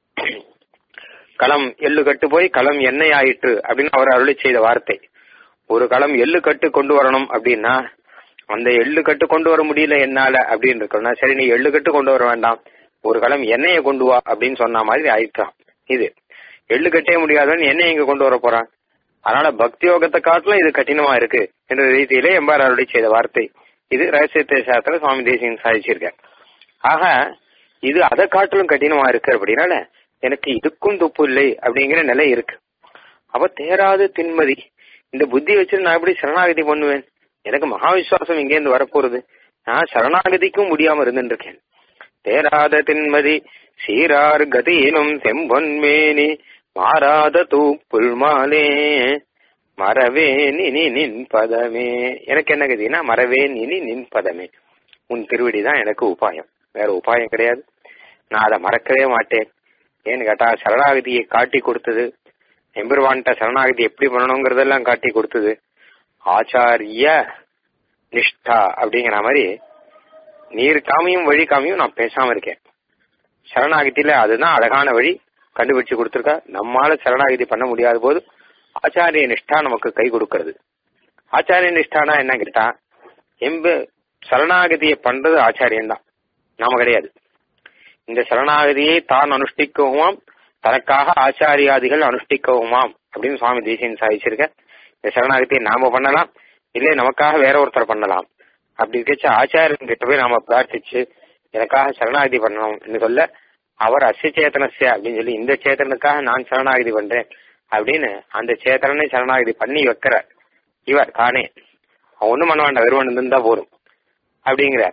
Speaker 1: களம் எள்ளு கட்டு போய் களம் எண்ணெய் ஆயிற்று அப்படின்னு அவர் அருளி செய்த வார்த்தை ஒரு களம் எள்ளு கட்டு கொண்டு வரணும் அப்படின்னா அந்த எள்ளு கட்டு கொண்டு வர முடியல என்னால அப்படின்னு இருக்கணும்னா சரி நீ எள்ளு கட்டு கொண்டு வர வேண்டாம் ஒரு களம் எண்ணெயை கொண்டு வா அப்படின்னு சொன்ன மாதிரி ஆயிட்டான் இது எள்ளு கட்டே முடியாதவன் எண்ணெய் இங்க கொண்டு வர போறான் அதனால பக்தி யோகத்தை காட்டிலும் இது கடினமா இருக்கு என்ற ரீதியிலே எம்பார் அருளி செய்த வார்த்தை இது ரகசியத்தை சாஸ்திர சுவாமி தேசியன் சாதிச்சிருக்கார் ஆக இது அதை காட்டிலும் கடினமா இருக்கு அப்படின்னால எனக்கு இதுக்கும் துப்பு இல்லை அப்படிங்கிற நிலை இருக்கு அப்ப தேராது தின்மதி இந்த புத்தி வச்சு நான் எப்படி சரணாகதி பண்ணுவேன் எனக்கு மகாவிஸ்வாசம் இங்கேருந்து வரப்போறது நான் சரணாகதிக்கும் முடியாம இருந்துட்டு இருக்கேன் தேராத தின்மதி சீரார் கதியினும் செம்பொன்மேனி மாறாத தூப்புள் மாலே மறவே நினி நின் பதமே எனக்கு என்ன கதினா மறவே நினி நின் பதமே உன் திருவடி தான் எனக்கு உபாயம் வேற உபாயம் கிடையாது நான் அதை மறக்கவே மாட்டேன் ஏன்னு கேட்டா சரணாகதியை காட்டி கொடுத்தது எம்பெருவான்ட்ட சரணாகதி எப்படி பண்ணணுங்கிறதெல்லாம் காட்டி கொடுத்தது ஆச்சாரிய நிஷ்டா அப்படிங்கிற மாதிரி நீர் காமியும் வழி காமியும் நான் பேசாம இருக்கேன் சரணாகதியில அதுதான் அழகான வழி கண்டுபிடிச்சு கொடுத்துருக்கா நம்மால சரணாகதி பண்ண முடியாத போது ஆச்சாரிய நிஷ்டா நமக்கு கை கொடுக்கறது ஆச்சாரிய நிஷ்டானா என்ன கேட்டா எம்ப சரணாகதியை பண்றது ஆச்சாரியன் தான் நாம கிடையாது இந்த சரணாகதியை தான் அனுஷ்டிக்கவுமாம் தனக்காக ஆச்சாரியாதிகள் அனுஷ்டிக்கவுமாம் அப்படின்னு சுவாமி தேசியன் சாதிச்சிருக்க இந்த சரணாகதியை நாம பண்ணலாம் இல்லை நமக்காக வேற ஒருத்தர் பண்ணலாம் அப்படி இருக்கச்சு ஆச்சாரியன் கிட்ட போய் நாம பிரார்த்திச்சு எனக்காக சரணாகதி பண்ணணும் சொல்ல அவர் அசிய சேத்தனசிய அப்படின்னு சொல்லி இந்த சேத்தனுக்காக நான் சரணாகதி பண்றேன் அப்படின்னு அந்த சேத்தனனை சரணாகதி பண்ணி வைக்கிற இவர் தானே அவன் ஒண்ணும் பண்ண வேண்டாம் வெறுவன் இருந்தா போதும் அப்படிங்கிறார்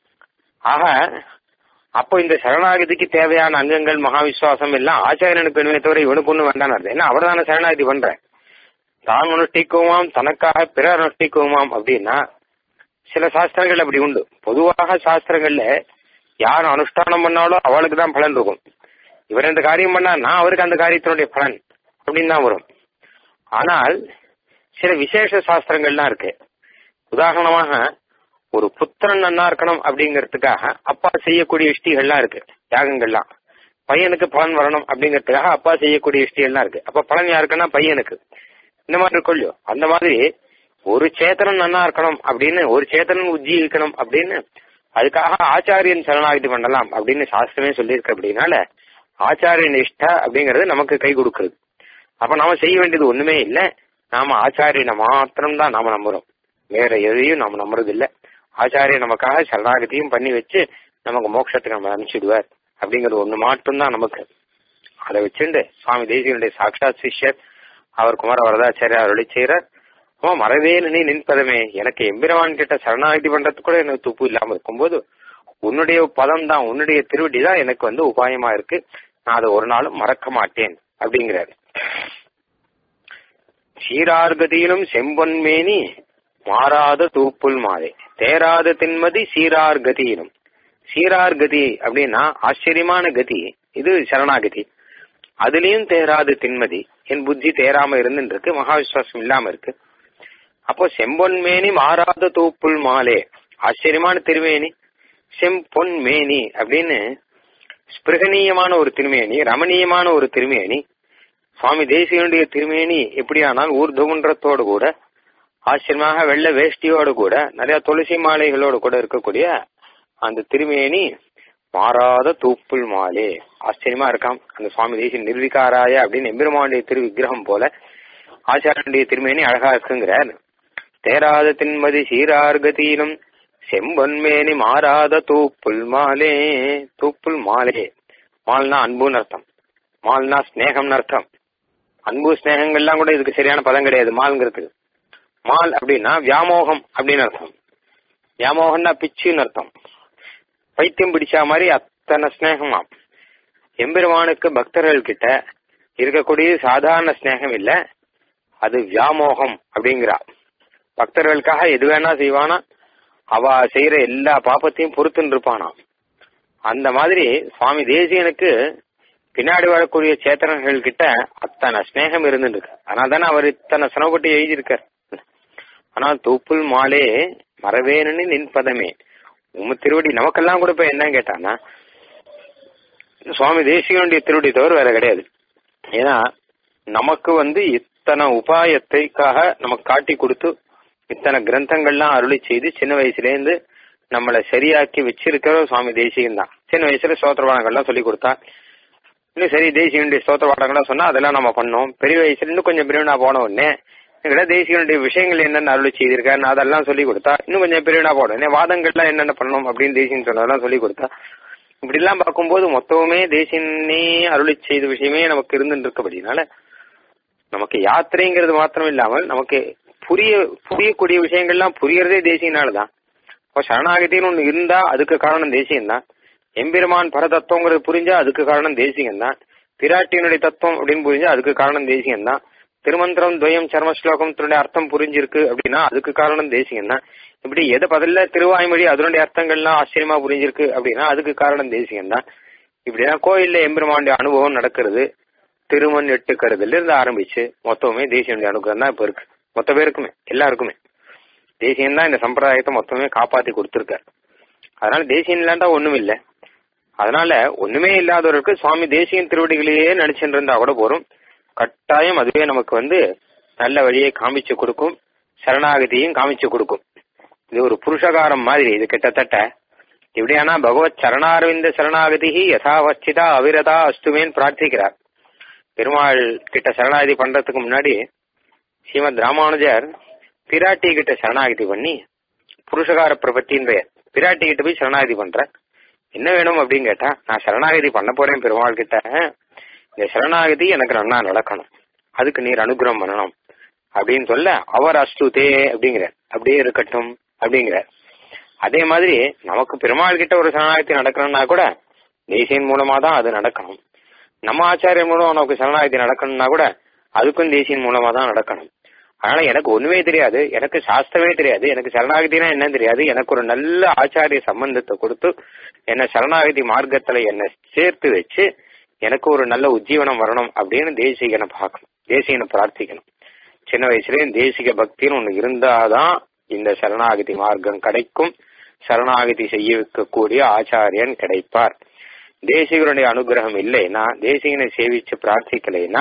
Speaker 1: ஆக அப்போ இந்த சரணாகதிக்கு தேவையான அங்கங்கள் மகாவிஸ்வாசம் எல்லாம் ஆச்சாரியனுக்கு வேணுமே தவிர இவனுக்கு ஒன்றும் வேண்டாம் ஏன்னா அவர் தானே சரணாகதி பண்ற தான் அனுஷ்டிக்குமாம் தனக்காக பிறர் அனுஷ்டிக்குமாம் அப்படின்னா சில சாஸ்திரங்கள் அப்படி உண்டு பொதுவாக சாஸ்திரங்கள்ல யார் அனுஷ்டானம் பண்ணாலும் அவளுக்கு தான் பலன் இருக்கும் இவர் இந்த காரியம் பண்ணா நான் அவருக்கு அந்த காரியத்தினுடைய பலன் அப்படின்னு தான் வரும் ஆனால் சில விசேஷ சாஸ்திரங்கள்லாம் இருக்கு உதாரணமாக ஒரு புத்திரன் நன்னா இருக்கணும் அப்படிங்கறதுக்காக அப்பா செய்யக்கூடிய இஷ்டிகள்லாம் இருக்கு தியாகங்கள்லாம் பையனுக்கு பலன் வரணும் அப்படிங்கறதுக்காக அப்பா செய்யக்கூடிய இஷ்டிகள்லாம் இருக்கு அப்ப பலன் யாருக்குன்னா பையனுக்கு இந்த மாதிரி இருக்கும் இல்லையோ அந்த மாதிரி ஒரு சேத்தனம் நன்னா இருக்கணும் அப்படின்னு ஒரு சேத்தனன் உஜ்ஜீவிக்கணும் அப்படின்னு அதுக்காக ஆச்சாரியன் சரணாகதி பண்ணலாம் அப்படின்னு சாஸ்திரமே சொல்லியிருக்கு அப்படின்னால ஆச்சாரிய நிஷ்டா அப்படிங்கறது நமக்கு கை கொடுக்கறது அப்ப நாம செய்ய வேண்டியது ஒண்ணுமே இல்லை நாம ஆச்சாரியனை மாத்திரம் தான் நாம நம்புறோம் வேற எதையும் நாம நம்புறது இல்ல ஆச்சாரிய நமக்காக சரணாகதியும் பண்ணி வச்சு நமக்கு மோட்சத்துக்கு நம்ம அனுப்பிச்சிடுவார் அப்படிங்கறது ஒண்ணு மட்டும்தான் நமக்கு அதை வச்சுண்டு சுவாமி தேசியனுடைய சாட்சாத் சிஷ்யர் அவர் குமார வரதாச்சாரியா அருளி செய்யறார் அவன் மறவே நீ நின்பதமே எனக்கு எம்பிரவான் கிட்ட சரணாகதி பண்றது கூட எனக்கு துப்பு இல்லாம இருக்கும்போது உன்னுடைய பதம் தான் உன்னுடைய திருவடி தான் எனக்கு வந்து உபாயமா இருக்கு நான் அதை ஒரு நாளும் மறக்க மாட்டேன் அப்படிங்கிறாரு சீரார்கதியிலும் செம்பொன்மேனி மாறாத தூப்புல் மாலை தேராத தின்மதி சீரார் கதியிலும் சீரார் கதி அப்படின்னா ஆச்சரியமான கதி இது சரணாகதி அதுலயும் தேராது தின்மதி என் புத்தி தேராம இருந்துட்டு இருக்கு மகாவிஸ்வாசம் இல்லாம இருக்கு அப்போ செம்பொன் மேனி மாறாத தூப்புள் மாலே ஆச்சரியமான திருமேனி செம்பொன் மேனி அப்படின்னு ஸ்பிருகனீயமான ஒரு திருமேனி ரமணீயமான ஒரு திருமேனி சுவாமி தேசியனுடைய திருமேனி எப்படியானால் ஊர்துகுன்றத்தோடு கூட ஆச்சரியமாக வெள்ள வேஷ்டியோடு கூட நிறைய துளசி மாலைகளோடு கூட இருக்கக்கூடிய அந்த திருமேனி மாறாத தூப்புள் மாலே ஆச்சரியமா இருக்காம் அந்த சுவாமி தேசிய நிர்விகாராய அப்படின்னு எம்பெருமானுடைய திரு விக்கிரகம் போல ஆச்சாரனுடைய திருமேனி அழகா இருக்குங்கிறார் தேராத தின்மதி சீரார்கதீனம் செம்பொன்மேனி மாறாத தூப்புள் மாலே தூப்புள் மாலே மால்னா அன்புன்னு அர்த்தம் மால்னா ஸ்நேகம்னு அர்த்தம் அன்பு ஸ்நேகங்கள்லாம் கூட இதுக்கு சரியான பதம் கிடையாது மால்ங்கிறதுக்கு மால் அப்படின்னா வியாமோகம் அப்படின்னு அர்த்தம் வியாமோகம்னா பிச்சுன்னு அர்த்தம் பைத்தியம் பிடிச்சா மாதிரி அத்தனை ஸ்நேகமா எம்பெருமானுக்கு பக்தர்கள் கிட்ட இருக்கக்கூடிய சாதாரண ஸ்நேகம் இல்ல அது வியாமோகம் அப்படிங்கிறா பக்தர்களுக்காக எது வேணா செய்வானா அவ செய்யற எல்லா பாப்பத்தையும் பொறுத்துன்னு இருப்பானா அந்த மாதிரி சுவாமி தேசியனுக்கு பின்னாடி வரக்கூடிய சேத்தனர்கள் கிட்ட அத்தனை ஸ்நேகம் இருந்துட்டு இருக்கு அதனால தானே அவர் இத்தனை சிரமப்பட்டு எழுதியிருக்கார் ஆனா தூப்புல் மாலே மறவேனு நின்பதமே உம்ம திருவடி நமக்கெல்லாம் கூட இப்ப என்ன கேட்டானா சுவாமி தேசிகனுடைய திருவடி தவிர வேற கிடையாது ஏன்னா நமக்கு வந்து இத்தனை உபாயத்தைக்காக நமக்கு காட்டி கொடுத்து இத்தனை கிரந்தங்கள்லாம் அருளி செய்து சின்ன வயசுல இருந்து நம்மளை சரியாக்கி வச்சிருக்கிற சுவாமி தேசிகன் தான் சின்ன வயசுல ஸ்தோத்திரவாதங்கள்லாம் சொல்லி கொடுத்தா இன்னும் சரி தேசிகனுடைய ஸ்தோத்திரவாதங்கள்லாம் சொன்னா அதெல்லாம் நம்ம பண்ணோம் பெரிய வயசுல இன்னும் கொஞ்சம் பெரியவனா போன உடனே எங்கட தேசிகனுடைய விஷயங்கள் என்னென்ன அருளி செய்திருக்காரு அதெல்லாம் சொல்லி கொடுத்தா இன்னும் கொஞ்சம் பெரியவனா போன உடனே வாதங்கள்லாம் என்னென்ன பண்ணணும் அப்படின்னு தேசியன் சொன்னதெல்லாம் சொல்லி கொடுத்தா இப்படி எல்லாம் பார்க்கும்போது மொத்தமுமே தேசியனே அருளி செய்த விஷயமே நமக்கு இருந்துட்டு இருக்கபடினால நமக்கு யாத்திரைங்கிறது மாத்திரம் இல்லாமல் நமக்கு புரிய புரியக்கூடிய விஷயங்கள்லாம் புரியறதே தேசியனாலதான் இப்போ சரணாகதின்னு ஒண்ணு இருந்தா அதுக்கு காரணம் தேசியம் தான் எம்பெருமான் பரதத்துவங்கிறது புரிஞ்சா அதுக்கு காரணம் தேசியம் தான் பிராட்டியினுடைய தத்துவம் அப்படின்னு புரிஞ்சா அதுக்கு காரணம் தேசியம் தான் திருமந்திரம் துவயம் சர்ம ஸ்லோகத்தினுடைய அர்த்தம் புரிஞ்சிருக்கு அப்படின்னா அதுக்கு காரணம் தேசியம் தான் இப்படி எதை பதில திருவாய்மொழி அதனுடைய அர்த்தங்கள்லாம் ஆச்சரியமா புரிஞ்சிருக்கு அப்படின்னா அதுக்கு காரணம் தேசியம் தான் இப்படிதான் கோயில்ல எம்பெருமானுடைய அனுபவம் நடக்கிறது திருமண் எட்டுக்கிறதுல இருந்து ஆரம்பிச்சு மொத்தமே தேசியனுடைய அனுகிரகம் தான் இப்ப இருக்கு மொத்த பேருக்குமே எல்லாருக்குமே தேசியம் தான் இந்த சம்பிரதாயத்தை மொத்தமே காப்பாத்தி கொடுத்திருக்காரு அதனால தேசியம் இல்லாண்டா ஒண்ணும் இல்லை அதனால ஒண்ணுமே இல்லாதவருக்கு சுவாமி தேசியன் திருவடிகளையே நினைச்சுட்டு இருந்தா கூட போறோம் கட்டாயம் அதுவே நமக்கு வந்து நல்ல வழியை காமிச்சு கொடுக்கும் சரணாகதியும் காமிச்சு கொடுக்கும் இது ஒரு புருஷகாரம் மாதிரி இது கிட்டத்தட்ட இப்படியானா பகவத் சரணாரவிந்த சரணாகதி யதாவஸ்திதா அவிரதா அஸ்துமேன்னு பிரார்த்திக்கிறார் பெருமாள் கிட்ட சரணாகதி பண்றதுக்கு முன்னாடி ஸ்ரீமத் ராமானுஜர் பிராட்டி கிட்ட சரணாகதி பண்ணி புருஷகார பிரபத்தின் பெயர் பிராட்டி கிட்ட போய் சரணாகதி பண்ற என்ன வேணும் அப்படின்னு கேட்டா நான் சரணாகதி பண்ண போறேன் பெருமாள் கிட்ட இந்த சரணாகதி எனக்கு நல்லா நடக்கணும் அதுக்கு நீர் அனுகிரகம் பண்ணணும் அப்படின்னு சொல்ல அவர் அஸ்துதே அப்படிங்கிற அப்படியே இருக்கட்டும் அப்படிங்கிற அதே மாதிரி நமக்கு பெருமாள் கிட்ட ஒரு சரணாகதி நடக்கணும்னா கூட தேசியன் மூலமா தான் அது நடக்கணும் நம்ம ஆச்சாரியன் மூலம் நமக்கு சரணாகதி நடக்கணும்னா கூட அதுக்கும் தேசியன் மூலமா தான் நடக்கணும் அதனால எனக்கு ஒண்ணுமே தெரியாது எனக்கு சாஸ்திரமே தெரியாது எனக்கு சரணாகதினா என்ன தெரியாது எனக்கு ஒரு நல்ல ஆச்சாரிய சம்பந்தத்தை கொடுத்து என்ன சரணாகதி மார்க்கத்துல என்ன சேர்த்து வச்சு எனக்கு ஒரு நல்ல உஜ்ஜீவனம் வரணும் அப்படின்னு தேசிகனை பார்க்கணும் தேசிகனை பிரார்த்திக்கணும் சின்ன வயசுலயே தேசிக பக்தின்னு ஒண்ணு இருந்தாதான் இந்த சரணாகதி மார்க்கம் கிடைக்கும் சரணாகதி செய்ய வைக்கக்கூடிய ஆச்சாரியன் கிடைப்பார் தேசிகனுடைய அனுகிரகம் இல்லைன்னா தேசிகனை சேவிச்சு பிரார்த்திக்கலைன்னா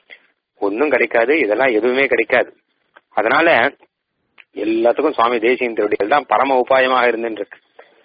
Speaker 1: ஒன்னும் கிடைக்காது இதெல்லாம் எதுவுமே கிடைக்காது அதனால எல்லாத்துக்கும் சுவாமி தேசியின் திருவடிகள் தான் பரம உபாயமாக இருந்துருக்கு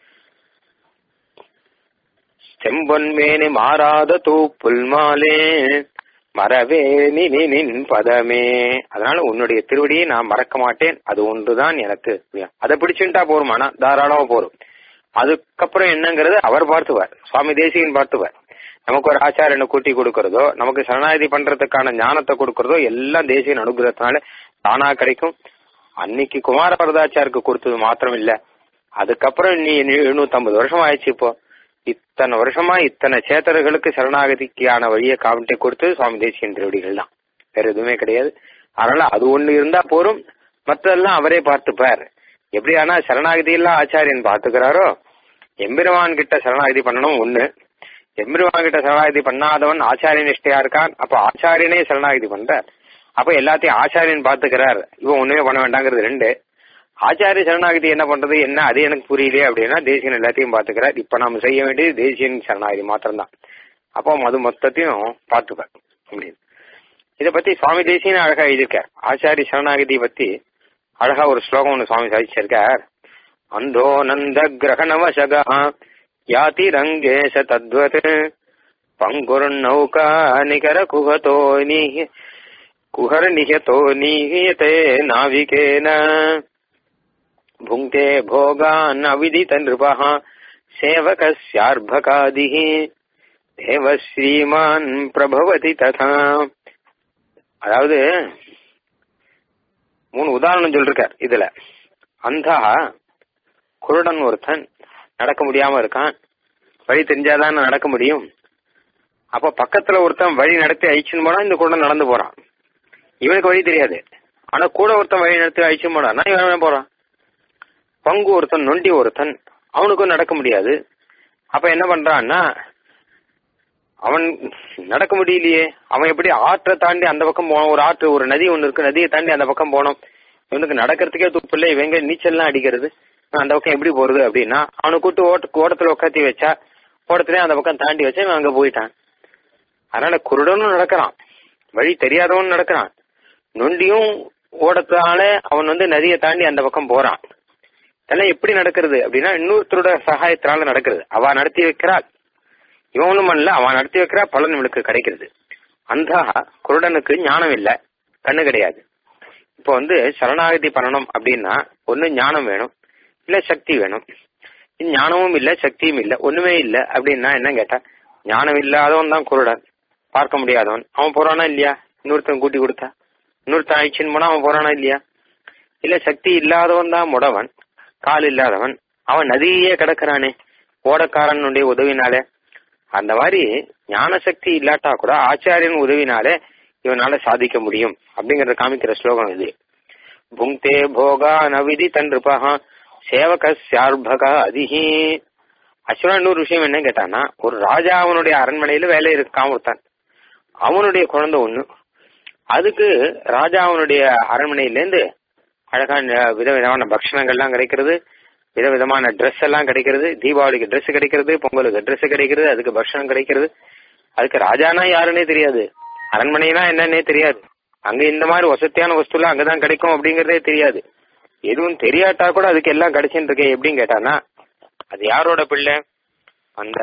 Speaker 1: செம்பொன்மேனி மாறாத தூப்புல் மாலே மறவே நின் பதமே அதனால உன்னுடைய திருவடியை நான் மறக்க மாட்டேன் அது ஒன்றுதான் எனக்கு அதை பிடிச்சுட்டா போரும் ஆனா தாராளமா போரும் அதுக்கப்புறம் என்னங்கிறது அவர் பார்த்துவார் சுவாமி தேசிகன் பார்த்துவார் நமக்கு ஒரு ஆச்சாரியனை கூட்டி கொடுக்கறதோ நமக்கு சரணாகதி பண்றதுக்கான ஞானத்தை கொடுக்கறதோ எல்லாம் தேசியன் அனுகிரகத்தினால தானா கிடைக்கும் அன்னைக்கு குமார வரதாச்சாருக்கு கொடுத்தது மாத்திரம் இல்ல அதுக்கப்புறம் நீ எழுநூத்தி ஐம்பது வருஷம் ஆயிடுச்சு இப்போ இத்தனை வருஷமா இத்தனை சேத்தர்களுக்கு சரணாகதிக்கான வழியை காமிட்டை கொடுத்து சுவாமி தேசியன் திருவடிகள் தான் வேற எதுவுமே கிடையாது அதனால அது ஒண்ணு இருந்தா போரும் மற்றதெல்லாம் அவரே பார்த்துப்பார் எப்படி ஆனா சரணாகதி எல்லாம் ஆச்சாரியன் பாத்துக்கிறாரோ எம்பெருமான் கிட்ட சரணாகதி பண்ணணும் ஒண்ணு எம்பெருமான்கிட்ட சரணாகதி பண்ணாதவன் ஆச்சாரிய நிஷ்டையா இருக்கான் அப்ப ஆச்சாரியனே சரணாகதி பண்றார் அப்ப எல்லாத்தையும் ஆச்சாரியன் பாத்துக்கிறார் இவன் ஒண்ணுமே பண்ண வேண்டாங்கிறது ரெண்டு ஆச்சாரிய சரணாகதி என்ன பண்றது என்ன அது எனக்கு புரியலையே அப்படின்னா தேசியன் எல்லாத்தையும் பாத்துக்கிறார் இப்ப நாம செய்ய வேண்டியது தேசியன் சரணாகதி மாத்திரம்தான் அப்போ அது மொத்தத்தையும் பார்த்துப்பார் அப்படின்னு இத பத்தி சுவாமி தேசியன் அழகா எழுதியிருக்கார் ஆச்சாரிய சரணாகதி பத்தி அழகா ஒரு ஸ்லோகம் ஒன்று சுவாமி சாதிச்சிருக்கார் அந்தோ நந்த கிரகணவசகா யாதி ரங்கேஷ தத்வத் பங்குர்நௌகா நிகர குஹதோ நீஹி குஹர் நிஹதோ நீஹியதே நாவிகேன भुङ्क्ते भोगान् अविदित नृपः सेवकस्यार्भकादिः देव श्रीमान् प्रभवति तथा அதாவது மூணு உதாரணம் சொல்லிருக்கார் இதுல அந்தா குருடன் ஒருத்தன் நடக்க முடியாம இருக்கான் வழி தெரிஞ்சாதான் நடக்க முடியும் அப்ப பக்கத்துல ஒருத்தன் வழி நடத்தி அழிச்சுன்னு போனா இந்த குருடன் நடந்து போறான் இவனுக்கு வழி தெரியாது ஆனா கூட ஒருத்தன் வழி நடத்தி அழிச்சுன்னு போறான் இவன் போறான் பங்கு ஒருத்தன் நொண்டி ஒருத்தன் அவனுக்கும் நடக்க முடியாது அப்ப என்ன பண்றான்னா அவன் நடக்க முடியலையே அவன் எப்படி ஆற்றை தாண்டி அந்த பக்கம் போனோம் ஒரு ஆற்று ஒரு நதி ஒண்ணு இருக்கு நதியை தாண்டி அந்த பக்கம் போனோம் இவனுக்கு நடக்கிறதுக்கே துப்பு இல்லை இவங்க நீச்சல்லாம் அடிக்கிறது அந்த பக்கம் எப்படி போறது அப்படின்னா அவனை கூட்டு ஓட்ட ஓட்டத்துல உட்காத்தி வச்சா ஓட்டத்திலே அந்த பக்கம் தாண்டி வச்சா இவன் அங்க போயிட்டான் அதனால குருடனும் நடக்கிறான் வழி தெரியாதவன் நடக்கிறான் நொண்டியும் ஓடத்தால அவன் வந்து நதியை தாண்டி அந்த பக்கம் போறான் இதெல்லாம் எப்படி நடக்கிறது அப்படின்னா இன்னொருத்தரோட சகாயத்தினால நடக்கிறது அவ நடத்தி வைக்கிறாள் இவன் ஒண்ணும் பண்ணல அவன் நடத்தி வைக்கிறா பலன் இவனுக்கு கிடைக்கிறது அந்த குருடனுக்கு ஞானம் இல்ல கண்ணு கிடையாது இப்போ வந்து சரணாகதி பண்ணணும் அப்படின்னா ஒண்ணு ஞானம் வேணும் இல்ல சக்தி வேணும் ஞானமும் இல்ல சக்தியும் இல்ல ஒண்ணுமே இல்ல அப்படின்னா என்ன கேட்டா ஞானம் இல்லாதவன் தான் குருடன் பார்க்க முடியாதவன் அவன் போறானா இல்லையா இன்னொருத்தன் கூட்டி கொடுத்தா இன்னொருத்தன் ஆயிடுச்சுன்னு போனா அவன் போறானா இல்லையா இல்ல சக்தி இல்லாதவன் தான் முடவன் கால் இல்லாதவன் அவன் நதியே கிடக்கிறானே ஓடக்காரனுடைய உதவினாலே அந்த மாதிரி ஞான சக்தி இல்லாட்டா கூட ஆச்சாரியன் உதவினாலே இவனால சாதிக்க முடியும் அப்படிங்கறத காமிக்கிற ஸ்லோகம் இது புங்தே போகா நவிதி தன்றுபகா சேவக சார்பகா அதிகி ஆக்சுவலா இன்னொரு விஷயம் என்ன கேட்டானா ஒரு ராஜா அவனுடைய அரண்மனையில வேலை இருக்கான் ஒருத்தன் அவனுடைய குழந்தை ஒண்ணு அதுக்கு ராஜா அவனுடைய அரண்மனையிலேருந்து அழகான விதவிதமான பக்ஷணங்கள்லாம் கிடைக்கிறது விதவிதமான ட்ரெஸ் எல்லாம் கிடைக்கிறது தீபாவளிக்கு ட்ரெஸ் கிடைக்கிறது பொங்கலுக்கு ட்ரெஸ் கிடைக்கிறது அதுக்கு பக்ஷணம் கிடைக்கிறது அதுக்கு ராஜானா யாருன்னே தெரியாது அரண்மனைனா என்னன்னே தெரியாது அங்க இந்த மாதிரி வசதியான வஸ்துலாம் அங்கதான் கிடைக்கும் அப்படிங்கறதே தெரியாது எதுவும் தெரியாட்டா கூட அதுக்கு எல்லாம் கிடைச்சுட்டு இருக்கே எப்படின்னு கேட்டானா அது யாரோட பிள்ளை அந்த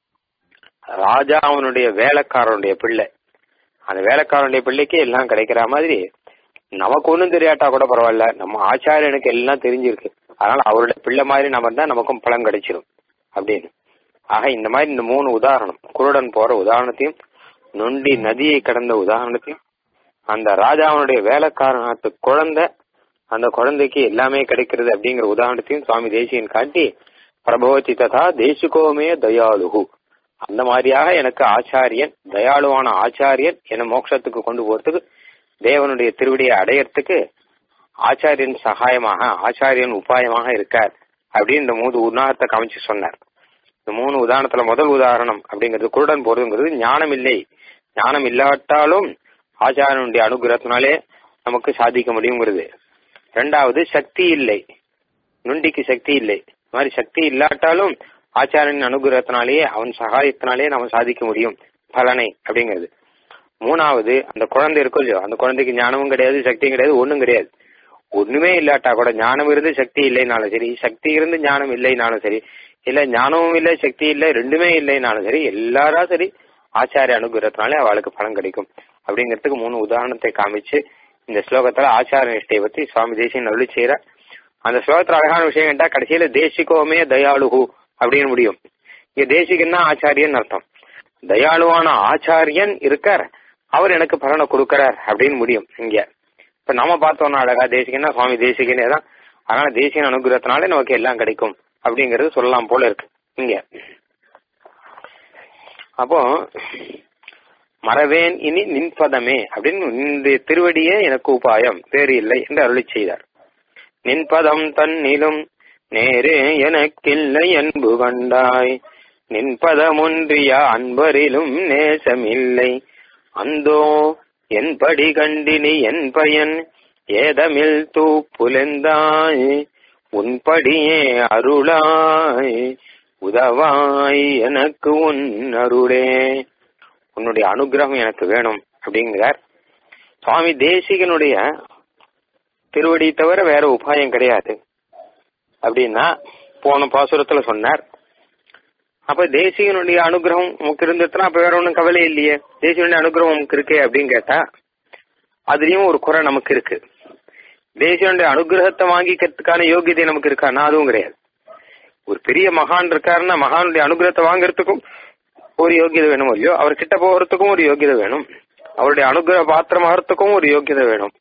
Speaker 1: ராஜா அவனுடைய வேலைக்காரனுடைய பிள்ளை அந்த வேலைக்காரனுடைய பிள்ளைக்கு எல்லாம் கிடைக்கிற மாதிரி நமக்கு ஒன்றும் தெரியாட்டா கூட பரவாயில்ல நம்ம ஆச்சாரியனுக்கு எல்லாம் தெரிஞ்சிருக்கு அதனால அவருடைய பிள்ளை மாதிரி நம்ம தான் நமக்கும் பலன் கிடைச்சிரும் அப்படின்னு ஆக இந்த மாதிரி இந்த மூணு உதாரணம் குருடன் போற உதாரணத்தையும் நொண்டி நதியை கடந்த உதாரணத்தையும் அந்த ராஜாவனுடைய வேலைக்காரனத்து குழந்தை அந்த குழந்தைக்கு எல்லாமே கிடைக்கிறது அப்படிங்கிற உதாரணத்தையும் சுவாமி தேசியன் காட்டி பிரபவதி ததா தேசிகோமே தயாளுகு அந்த மாதிரியாக எனக்கு ஆச்சாரியன் தயாளுவான ஆச்சாரியன் என மோட்சத்துக்கு கொண்டு போறதுக்கு தேவனுடைய திருவடியை அடையறதுக்கு ஆச்சாரியன் சகாயமாக ஆச்சாரியன் உபாயமாக இருக்கார் அப்படின்னு இந்த மூணு உதாரணத்தை காமிச்சு சொன்னார் இந்த மூணு உதாரணத்துல முதல் உதாரணம் அப்படிங்கிறது குருடன் போறதுங்கிறது ஞானம் இல்லை ஞானம் இல்லாட்டாலும் ஆச்சாரியனுடைய அனுகிரகத்தினாலே நமக்கு சாதிக்க முடியுங்கிறது ரெண்டாவது சக்தி இல்லை நுண்டிக்கு சக்தி இல்லை இந்த மாதிரி சக்தி இல்லாட்டாலும் ஆச்சாரியன் அனுகிரகத்தினாலேயே அவன் சகாயத்தினாலே நம்ம சாதிக்க முடியும் பலனை அப்படிங்கிறது மூணாவது அந்த குழந்தை இருக்கும் இல்லையோ அந்த குழந்தைக்கு ஞானமும் கிடையாது சக்தியும் கிடையாது ஒண்ணும் கிடையாது ஒண்ணுமே இல்லாட்டா கூட ஞானம் இருந்து சக்தி இல்லைனாலும் சரி சக்தி இருந்து ஞானம் இல்லைனாலும் சரி இல்ல ஞானமும் இல்லை சக்தி இல்லை ரெண்டுமே இல்லைனாலும் சரி எல்லாரா சரி ஆச்சாரிய அனுகிரகத்தினாலே அவளுக்கு பலன் கிடைக்கும் அப்படிங்கிறதுக்கு மூணு உதாரணத்தை காமிச்சு இந்த ஸ்லோகத்துல ஆச்சார நிஷ்டையை பத்தி சுவாமி தேசியன் அருளி செய்யற அந்த ஸ்லோகத்துல அழகான விஷயம் கேட்டா கடைசியில தேசிகோமே தயாளுகு அப்படின்னு முடியும் இங்க தேசிகன்னா ஆச்சாரியன் அர்த்தம் தயாளுவான ஆச்சாரியன் இருக்கார் அவர் எனக்கு பலனை கொடுக்கறார் அப்படின்னு முடியும் இங்க இப்ப நம்ம பார்த்தோம்னா அழகா தேசிகன்னா சுவாமி தேசிகனே தான் அதனால தேசியன் அனுகிரகத்தினாலே நமக்கு எல்லாம் கிடைக்கும் அப்படிங்கறது சொல்லலாம் போல இருக்கு இங்க அப்போ மறவேன் இனி நின்பதமே அப்படின்னு இந்த திருவடியே எனக்கு உபாயம் வேறு இல்லை என்று அருளி செய்தார் நின்பதம் தன்னிலும் நேரே எனக்கில்லை என்பு கண்டாய் நின்பதமொன்றிய அன்பரிலும் நேசமில்லை அந்தோ என்படி கண்டினி என் பயன் ஏதமில் தூப்புலெந்தாய் உன்படியே அருளாய் உதவாய் எனக்கு உன் அருளே உன்னுடைய அனுகிரகம் எனக்கு வேணும் அப்படிங்கிறார் சுவாமி தேசிகனுடைய திருவடி தவிர வேற உபாயம் கிடையாது அப்படின்னா போன பாசுரத்துல சொன்னார் அப்ப தேசிகனுடைய அனுகிரகம் உமக்கு இருந்துச்சுன்னா அப்ப வேற ஒன்றும் கவலை இல்லையே தேசிகனுடைய அனுகிரகம் உமக்கு இருக்கே அப்படின்னு கேட்டா அதுலயும் ஒரு குறை நமக்கு இருக்கு தேசியனுடைய அனுகிரகத்தை வாங்கிக்கிறதுக்கான யோகியதை நமக்கு இருக்கான்னா அதுவும் கிடையாது ஒரு பெரிய மகான் இருக்காருன்னா மகானுடைய அனுகிரகத்தை வாங்குறதுக்கும் ஒரு யோகியதை வேணும் இல்லையோ அவர் கிட்ட போகிறதுக்கும் ஒரு யோகியதை வேணும் அவருடைய அனுகிரக பாத்திரமாகறதுக்கும் ஒரு யோகியதை வேணும்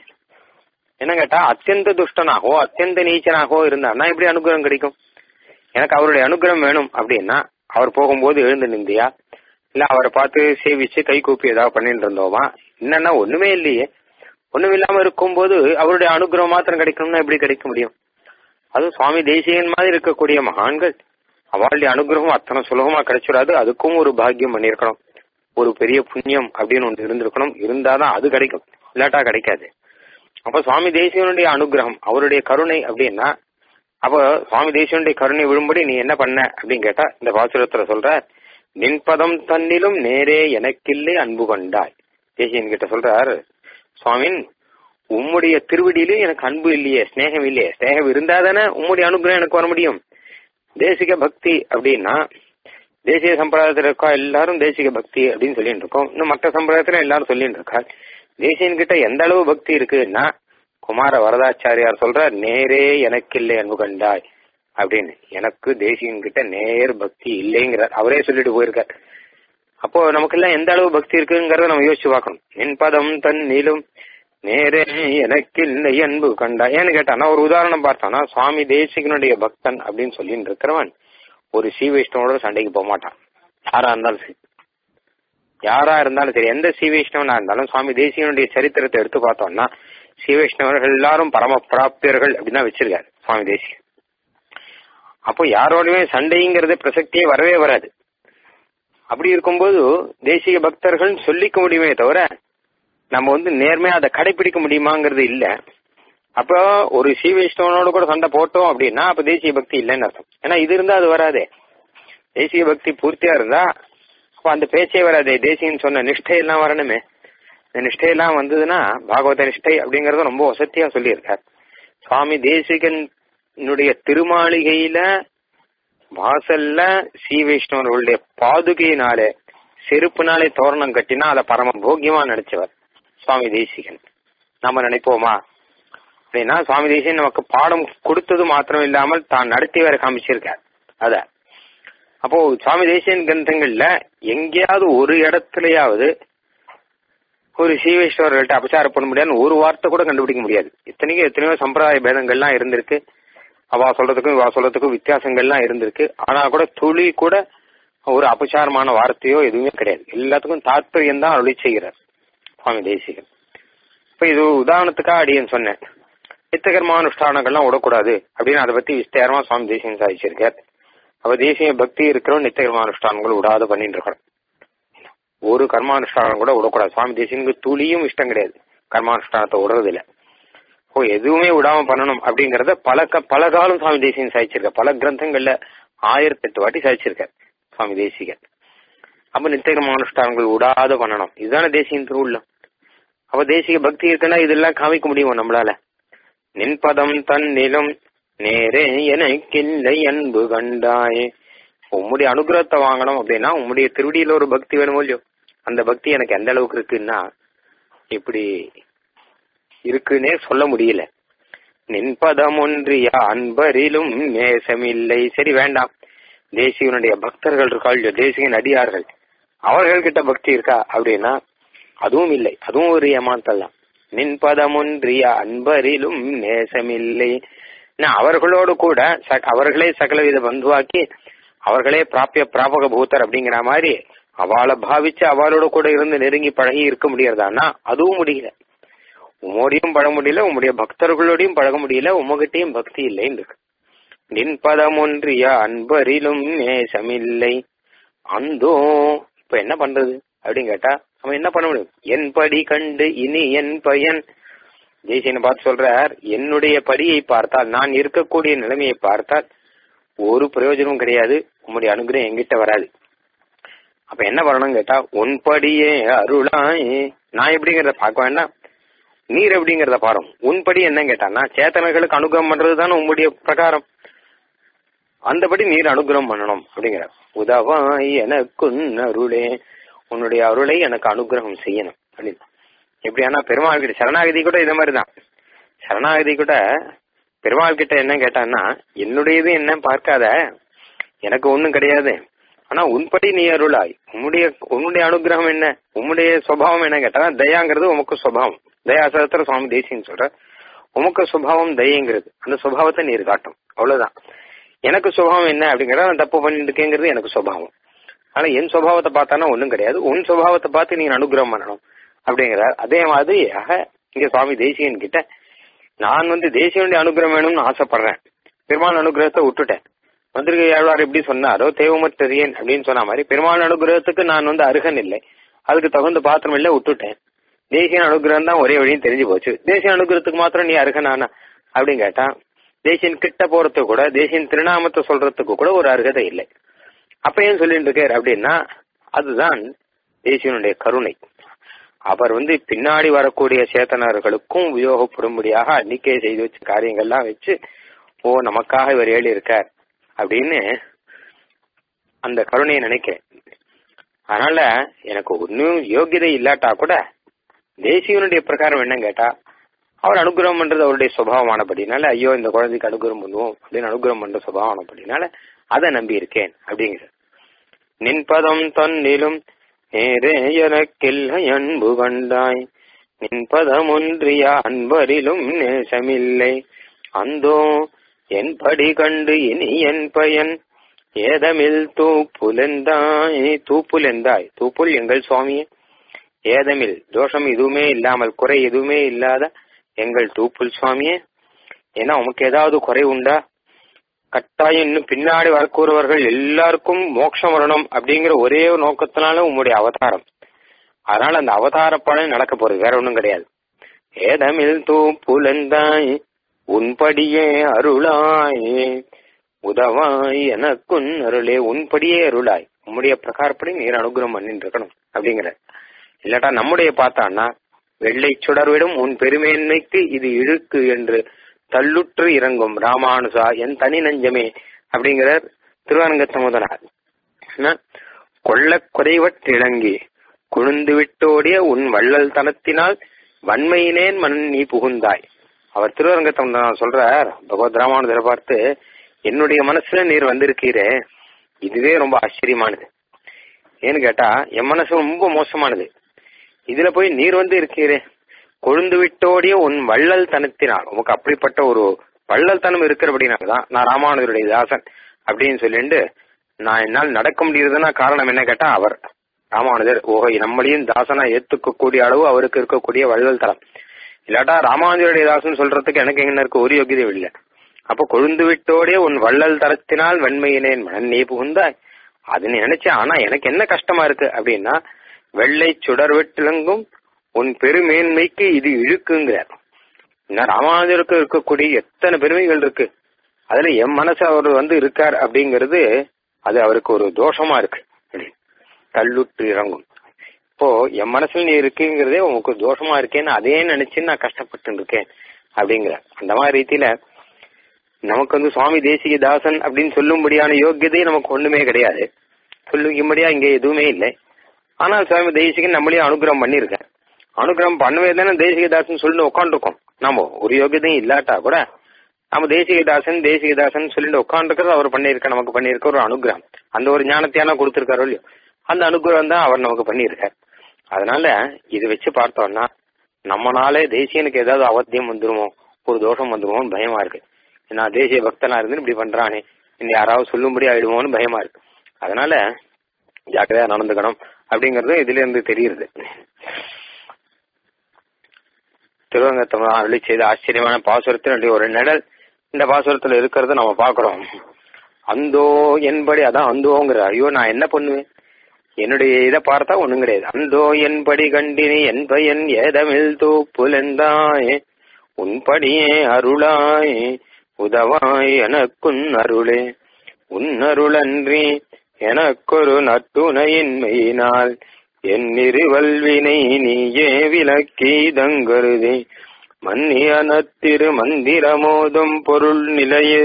Speaker 1: என்ன கேட்டா அத்தியந்த துஷ்டனாகவோ அத்தியந்த நீச்சனாகவோ இருந்தார்னா எப்படி அனுகிரகம் கிடைக்கும் எனக்கு அவருடைய அனுகிரகம் வேணும் அப்படின்னா அவர் போகும்போது எழுந்து நிந்தியா இல்ல அவரை பார்த்து சேவிச்சு கை கூப்பி ஏதாவது பண்ணிட்டு இருந்தோமா என்னன்னா ஒண்ணுமே இல்லையே ஒண்ணும் இல்லாம இருக்கும்போது அவருடைய அனுகிரகம் மாத்திரம் கிடைக்கணும்னா எப்படி கிடைக்க முடியும் அதுவும் சுவாமி தேசியன் மாதிரி இருக்கக்கூடிய மகான்கள் அவளுடைய அனுகிரகம் அத்தனை சுலபமா கிடைச்சிடாது அதுக்கும் ஒரு பாக்கியம் பண்ணிருக்கணும் ஒரு பெரிய புண்ணியம் அப்படின்னு ஒன்று இருந்திருக்கணும் இருந்தாதான் அது கிடைக்கும் இல்லாட்டா கிடைக்காது அப்ப சுவாமி தேசியனுடைய அனுகிரகம் அவருடைய கருணை அப்படின்னா அப்போ சுவாமி தேசியனுடைய கருணை விழும்படி நீ என்ன பண்ண அப்படின்னு கேட்டா இந்த பாசுரத்துல சொல்ற நின்பதம் தன்னிலும் நேரே எனக்கில்லை அன்பு கொண்டாய் தேசியன் கிட்ட சொல்றார் சுவாமின் உம்முடைய திருவடியிலும் எனக்கு அன்பு இல்லையே ஸ்நேகம் இல்லையே ஸ்நேகம் இருந்தாதானே உம்முடைய அனுகிரகம் எனக்கு வர முடியும் தேசிக பக்தி அப்படின்னா தேசிய சம்பிரதாயத்தில் இருக்கா எல்லாரும் தேசிக பக்தி அப்படின்னு சொல்லிட்டு இருக்கோம் இன்னும் மற்ற சம்பிரதாயத்துல எல்லாரும் சொல்லிட்டு இருக்கா தேசியன் கிட்ட எந்த அளவு பக்தி இருக்குன்னா குமார வரதாச்சாரியார் சொல்ற நேரே எனக்கில்லை அன்பு கண்டாய் அப்படின்னு எனக்கு தேசியன் கிட்ட நேர் பக்தி இல்லைங்கிறார் அவரே சொல்லிட்டு போயிருக்கார் அப்போ நமக்கெல்லாம் எந்த அளவு பக்தி இருக்குங்கிறத நம்ம யோசிச்சு பார்க்கணும் என் பதம் தன்னிலும் நேரே எனக்கில்லை அன்பு கண்டா ஏன்னு கேட்டானா ஒரு உதாரணம் பார்த்தானா சுவாமி தேசிகனுடைய பக்தன் அப்படின்னு சொல்லிட்டு இருக்கிறவன் ஒரு சி வைஷ்ணவோட சண்டைக்கு போக மாட்டான் யாரா இருந்தாலும் சரி யாரா இருந்தாலும் சரி எந்த சி வைஷ்ணவனா இருந்தாலும் சுவாமி தேசிகனுடைய சரித்திரத்தை எடுத்து பார்த்தோம்னா சி வைஷ்ணவர்கள் எல்லாரும் பரம பிராப்தியர்கள் அப்படின்னு தான் வச்சிருக்காரு சுவாமி தேசிகன் அப்போ யாரோடையுமே சண்டைங்கிறது பிரசக்தியே வரவே வராது அப்படி இருக்கும்போது தேசிய பக்தர்கள் சொல்லிக்க முடியுமே தவிர நம்ம வந்து நேர்மையா அதை கடைபிடிக்க முடியுமாங்கிறது இல்ல அப்போ ஒரு சி வைஷ்ணவனோட கூட சண்டை போட்டோம் அப்படின்னா அப்ப தேசிய பக்தி இல்லைன்னு அர்த்தம் ஏன்னா இது இருந்தா அது வராதே தேசிய பக்தி பூர்த்தியா இருந்தா அப்ப அந்த பேச்சே வராதே தேசியன்னு சொன்ன நிஷ்டையெல்லாம் வரணுமே இந்த நிஷ்டையெல்லாம் வந்ததுன்னா பாகவத நிஷ்டை அப்படிங்கறத ரொம்ப வசதியா சொல்லியிருக்கார் சுவாமி தேசிகனுடைய திருமாளிகையில வாசல்ல சி வைஷ்ணவர்களுடைய பாதுகையினாலே செருப்புனாலே தோரணம் கட்டினா அதை பரம போக்கியமா நினைச்சவர் சுவாமி தேசிகன் நாம நினைப்போமா அப்படின்னா சுவாமி தேசிகன் நமக்கு பாடம் கொடுத்தது மாத்திரம் இல்லாமல் தான் நடத்தி வேற காமிச்சிருக்கார் அத அப்போ சுவாமி தேசியன் கிரந்தங்கள்ல எங்கேயாவது ஒரு இடத்துலயாவது ஒரு சீவேஸ்வரர்கள்ட்ட அபச்சாரம் பண்ண முடியாது ஒரு வார்த்தை கூட கண்டுபிடிக்க முடியாது இத்தனைக்கும் எத்தனையோ சம்பிரதாய பேதங்கள்லாம் இருந்திருக்கு அவா சொல்றதுக்கும் இவா சொல்றதுக்கும் வித்தியாசங்கள்லாம் இருந்திருக்கு ஆனா கூட துளி கூட ஒரு அபச்சாரமான வார்த்தையோ எதுவுமே கிடையாது எல்லாத்துக்கும் தாற்பயம் தான் அருளி செய்கிறார் சுவாமி தேசிகன் இப்ப இது உதாரணத்துக்காக அடியன் சொன்னேன் நித்தகர்மானுஷ்டானங்கள்லாம் விடக்கூடாது அப்படின்னு அதை பத்தி விஸ்தாரமா சுவாமி தேசிகன் சாதிச்சிருக்கார் அப்ப தேசிய பக்தி இருக்கிறோம் நித்தகர்மானுஷ்டானங்கள் விடாத பண்ணிட்டு இருக்கணும் ஒரு கர்மானுஷ்டானம் கூட விடக்கூடாது சுவாமி தேசியனுக்கு துளியும் இஷ்டம் கிடையாது கர்மானுஷ்டானத்தை விடுறது இல்ல ஓ எதுவுமே விடாம பண்ணணும் அப்படிங்கறத பல க பல காலம் சுவாமி தேசியன் சாதிச்சிருக்கார் பல கிரந்தங்கள்ல ஆயிரத்தி எட்டு வாட்டி சாதிச்சிருக்கார் சுவாமி தேசிகன் அப்ப நித்தியகர்மானுஷ்டானங்கள் விடாத பண்ணணும் இதுதானே தேசியின் திருவுள்ளம் அப்ப தேசிக பக்தி இருக்குன்னா இதெல்லாம் காமிக்க முடியுமோ நம்மளால நின்பதம் தன்னிலும் நேரே எனக்கில்லை அன்பு கண்டாயே உம்முடைய அனுகிரகத்தை வாங்கணும் அப்படின்னா உம்முடைய திருவடியில ஒரு பக்தி வேணுமோ இல்லையோ அந்த பக்தி எனக்கு எந்த அளவுக்கு இருக்குன்னா இப்படி இருக்குன்னே சொல்ல முடியல நின்பதம் ஒன்றிய அன்பரிலும் நேசமில்லை சரி வேண்டாம் தேசியனுடைய பக்தர்கள் இருக்காள் இல்லையோ தேசியன் அடியார்கள் அவர்கள்கிட்ட பக்தி இருக்கா அப்படின்னா அதுவும் இல்லை அதுவும் ஒரு ஏமாத்தல் தான் நின்பதம் ஒன்றிய அன்பரிலும் நேசமில்லை அவர்களோடு கூட அவர்களே சகலவித பந்துவாக்கி அவர்களே பிராப்பிய பிராபக பூத்தர் அப்படிங்கிற மாதிரி அவளை பாவிச்சு அவளோட கூட இருந்து நெருங்கி பழகி இருக்க முடியறதான்னா அதுவும் முடியல உம்மோடையும் பழக முடியல உம்முடைய பக்தர்களோடையும் பழக முடியல உமகிட்டையும் பக்தி இல்லைன்னு இருக்கு நின்பதம் ஒன்றிய அன்பரிலும் நேசமில்லை அந்தோ இப்ப என்ன பண்றது அப்படின்னு கேட்டா அவன் என்ன பண்ண முடியும் என் படி கண்டு இனி என் பயன் ஜெய்சீனை பார்த்து சொல்றார் என்னுடைய படியை பார்த்தால் நான் இருக்கக்கூடிய நிலைமையை பார்த்தால் ஒரு பிரயோஜனமும் கிடையாது உம்முடைய அனுகிரகம் எங்கிட்ட வராது அப்ப என்ன பண்ணணும் கேட்டா உன் படியே அருளாய் நான் எப்படிங்கிறத பார்க்க வேண்டாம் நீர் எப்படிங்கிறத பாரும் உன்படி என்ன கேட்டான்னா சேத்தனர்களுக்கு அனுகிரகம் பண்றது தானே உம்முடைய பிரகாரம் அந்தபடி நீர் அனுகிரகம் பண்ணணும் அப்படிங்கிற உதவாய் எனக்கு அருளே உன்னுடைய அருளை எனக்கு அனுகிரகம் செய்யணும் அப்படின்னு எப்படியானா பெருமாள் கிட்ட சரணாகதி கூட இதே மாதிரி தான் சரணாகதி கூட பெருமாள் கிட்ட என்ன கேட்டான்னா என்னுடையது என்ன பார்க்காத எனக்கு ஒண்ணும் கிடையாது ஆனா உன்படி நீ அருளாய் உன்னுடைய உன்னுடைய அனுகிரகம் என்ன உன்னுடைய சுபாவம் என்ன கேட்டா தயாங்கிறது உமக்கு சுபாவம் தயா சகத்திர சுவாமி தேசின்னு சொல்ற உமக்கு சுபாவம் தயங்கிறது அந்த சுபாவத்தை நீர் காட்டும் அவ்வளவுதான் எனக்கு சுபாவம் என்ன அப்படிங்கிறத நான் தப்பு பண்ணிட்டு இருக்கேங்கிறது எனக்கு சுபாவம் ஆனா என் சுபாவத்தை பார்த்தானா ஒண்ணும் கிடையாது உன் சுபாவத்தை பார்த்து நீங்க அனுகிரகம் பண்ணணும் அப்படிங்கிறார் அதே மாதிரி ஆக இங்க சுவாமி தேசியன் கிட்ட நான் வந்து தேசியனுடைய அனுகிரகம் வேணும்னு ஆசைப்படுறேன் பெருமாள் அனுகிரகத்தை விட்டுட்டேன் மந்திரிகை ஆழ்வார் எப்படி சொன்னாரோ தேவமற்றறியன் அப்படின்னு சொன்ன மாதிரி பெருமாள் அனுகிரகத்துக்கு நான் வந்து அருகன் இல்லை அதுக்கு தகுந்த பாத்திரம் இல்லை விட்டுட்டேன் தேசிய அனுகிரகம் தான் ஒரே வழியும் தெரிஞ்சு போச்சு தேசிய அனுகிரகத்துக்கு மாத்திரம் நீ அருகனானா அப்படின்னு கேட்டான் தேசியன் கிட்ட போறதுக்கு கூட தேசியன் திருநாமத்தை சொல்றதுக்கு கூட ஒரு அருகதை இல்லை அப்ப ஏன் சொல்லிட்டு இருக்கார் அப்படின்னா அதுதான் தேசியனுடைய கருணை அவர் வந்து பின்னாடி வரக்கூடிய சேத்தனர்களுக்கும் உபயோகப்படும்படியாக அன்னிக்கே செய்து வச்ச காரியங்கள்லாம் வச்சு ஓ நமக்காக இவர் ஏழி இருக்கார் அப்படின்னு அந்த கருணையை நினைக்கிறேன் அதனால எனக்கு ஒன்னும் யோகியதை இல்லாட்டா கூட தேசியனுடைய பிரகாரம் என்ன கேட்டா அவர் அனுகிரகம் பண்றது அவருடைய சுபாவமானபடினால ஐயோ இந்த குழந்தைக்கு அனுகிரகம் பண்ணுவோம் அப்படின்னு அனுகிரகம் பண்ற சுபாவமானபடினால அதை நம்பி இருக்கேன் அப்படிங்கிற நின்பதம் தன்னிலும் நேரே எனக்கில்லை அன்பு கண்டாய் நின்பதம் ஒன்றிய அன்பரிலும் நேசமில்லை அந்தோ என் படி கண்டு இனி என் பயன் ஏதமில் தூப்புலெந்தாய் தூப்புலெந்தாய் தூப்புல் எங்கள் சுவாமியே ஏதமில் தோஷம் எதுவுமே இல்லாமல் குறை எதுவுமே இல்லாத எங்கள் தூப்புல் சுவாமியே ஏன்னா உமக்கு ஏதாவது குறை உண்டா கட்டாயம் இன்னும் பின்னாடி வரக்கூறவர்கள் எல்லாருக்கும் மோட்சம் வரணும் அப்படிங்கிற ஒரே நோக்கத்தினால உங்களுடைய அவதாரம் அதனால அந்த அவதார பலன் நடக்க போறது வேற ஒண்ணும் கிடையாது ஏதமில் தூப்புலந்தாய் உன்படியே அருளாய் உதவாய் எனக்குன் அருளே உன்படியே அருளாய் உம்முடைய பிரகாரப்படி நீர் அனுகிரகம் பண்ணிட்டு இருக்கணும் அப்படிங்கிற இல்லாட்டா நம்முடைய பார்த்தான்னா வெள்ளை சுடர்விடும் உன் பெருமேன்மைக்கு இது இழுக்கு என்று தள்ளுற்று இறங்கும் ராமானுசா என் தனி நஞ்சமே அப்படிங்கிறார் திருவரங்கத்த முதனார் கொள்ள குறைவற்றிளங்கி குழுந்து விட்டோடிய உன் வள்ளல் தனத்தினால் வன்மையினேன் மண் நீ புகுந்தாய் அவர் திருவரங்கத்தம் சொல்றார் பகவத் ராமானுஜரை பார்த்து என்னுடைய மனசுல நீர் வந்திருக்கீரே இதுவே ரொம்ப ஆச்சரியமானது ஏன்னு கேட்டா என் மனசு ரொம்ப மோசமானது இதுல போய் நீர் வந்து இருக்கீரே கொழுந்து விட்டோடிய உன் வள்ளல் தனத்தினால் உமக்கு அப்படிப்பட்ட ஒரு வள்ளல் தனம் இருக்கிறபடினாலதான் நான் ராமானுஜருடைய தாசன் அப்படின்னு சொல்லிட்டு நான் என்னால் நடக்க முடியுதுன்னா காரணம் என்ன கேட்டா அவர் ராமானுஜர் ஓஹோ நம்மளையும் தாசனா ஏத்துக்கக்கூடிய அளவு அவருக்கு இருக்கக்கூடிய வள்ளல் தலம் இல்லாட்டா ராமானுஜருடைய தாசன் சொல்றதுக்கு எனக்கு என்ன இருக்கு ஒரு யோகியதை இல்லை அப்ப கொழுந்து விட்டோடே உன் வள்ளல் தரத்தினால் வெண்மையினேன் மணன் நீ புகுந்தாய் அது நீ நினைச்சேன் ஆனா எனக்கு என்ன கஷ்டமா இருக்கு அப்படின்னா வெள்ளை சுடர் வெட்டிலங்கும் உன் பெருமேன்மைக்கு இது இழுக்குங்கிறார் இன்னும் ராமானுஜருக்கு இருக்கக்கூடிய எத்தனை பெருமைகள் இருக்கு அதுல என் மனசு அவர் வந்து இருக்கார் அப்படிங்கிறது அது அவருக்கு ஒரு தோஷமா இருக்கு தள்ளுட்டு இறங்கும் இப்போ என் மனசுல நீ இருக்குங்கிறதே உனக்கு தோஷமா இருக்கேன்னு அதே நினைச்சு நான் கஷ்டப்பட்டு இருக்கேன் அப்படிங்கிற அந்த மாதிரி ரீதியில நமக்கு வந்து சுவாமி தேசிக தாசன் அப்படின்னு சொல்லும்படியான யோக்கியதை நமக்கு ஒண்ணுமே கிடையாது சொல்லும்படியா இங்க எதுவுமே இல்லை ஆனால் சுவாமி தேசிகன் நம்மளையும் அனுகிரகம் பண்ணியிருக்கேன் அனுகிரகம் பண்ணவே தானே தேசிகதாசன் சொல்லிட்டு உட்காந்துருக்கோம் நாம ஒரு யோகியதையும் இல்லாட்டா கூட நம்ம தேசிகதாசன் தேசிகதாசன் சொல்லிட்டு உட்காந்துருக்கிறது அவர் பண்ணியிருக்க நமக்கு பண்ணியிருக்க ஒரு அனுகிரகம் அந்த ஒரு ஞானத்தையான கொடுத்திருக்காரோ இல்லையோ அந்த அனுகிரகம் தான் அவர் நமக்கு பண்ணியிருக்கார் அதனால இது வச்சு பார்த்தோம்னா நம்மனாலே தேசியனுக்கு ஏதாவது அவத்தியம் வந்துருமோ ஒரு தோஷம் வந்துருமோன்னு பயமா இருக்கு நான் தேசிய பக்தனா இருந்து இப்படி பண்றானே இன்னும் யாராவது சொல்லும்படி ஆயிடுமோன்னு பயமா இருக்கு அதனால ஜாக்கிரதையா நடந்துக்கணும் அப்படிங்கறது இதுல இருந்து தெரியுது திருவங்கத்தம் அருளி செய்த ஆச்சரியமான பாசுரத்தினுடைய ஒரு நிழல் இந்த பாசுரத்துல இருக்கிறத நம்ம பாக்குறோம் அந்தோ என்படி அதான் அந்தோங்கிற ஐயோ நான் என்ன பண்ணுவேன் என்னுடைய இதை பார்த்தா ஒண்ணும் கிடையாது அந்தோ என்படி கண்டினி என் பையன் ஏதமில் தூப்புலெந்தாய் உன்படியே அருளாய் உதவாய் எனக்குன் அருளே உன் அருளன்றி எனக்கொரு நட்டுணையின்மையினால் என் இருவல்வினை நீயே விலக்கீதங்கருதே மன்னியனத்திரு மந்திரமோதும் பொருள் நிலையே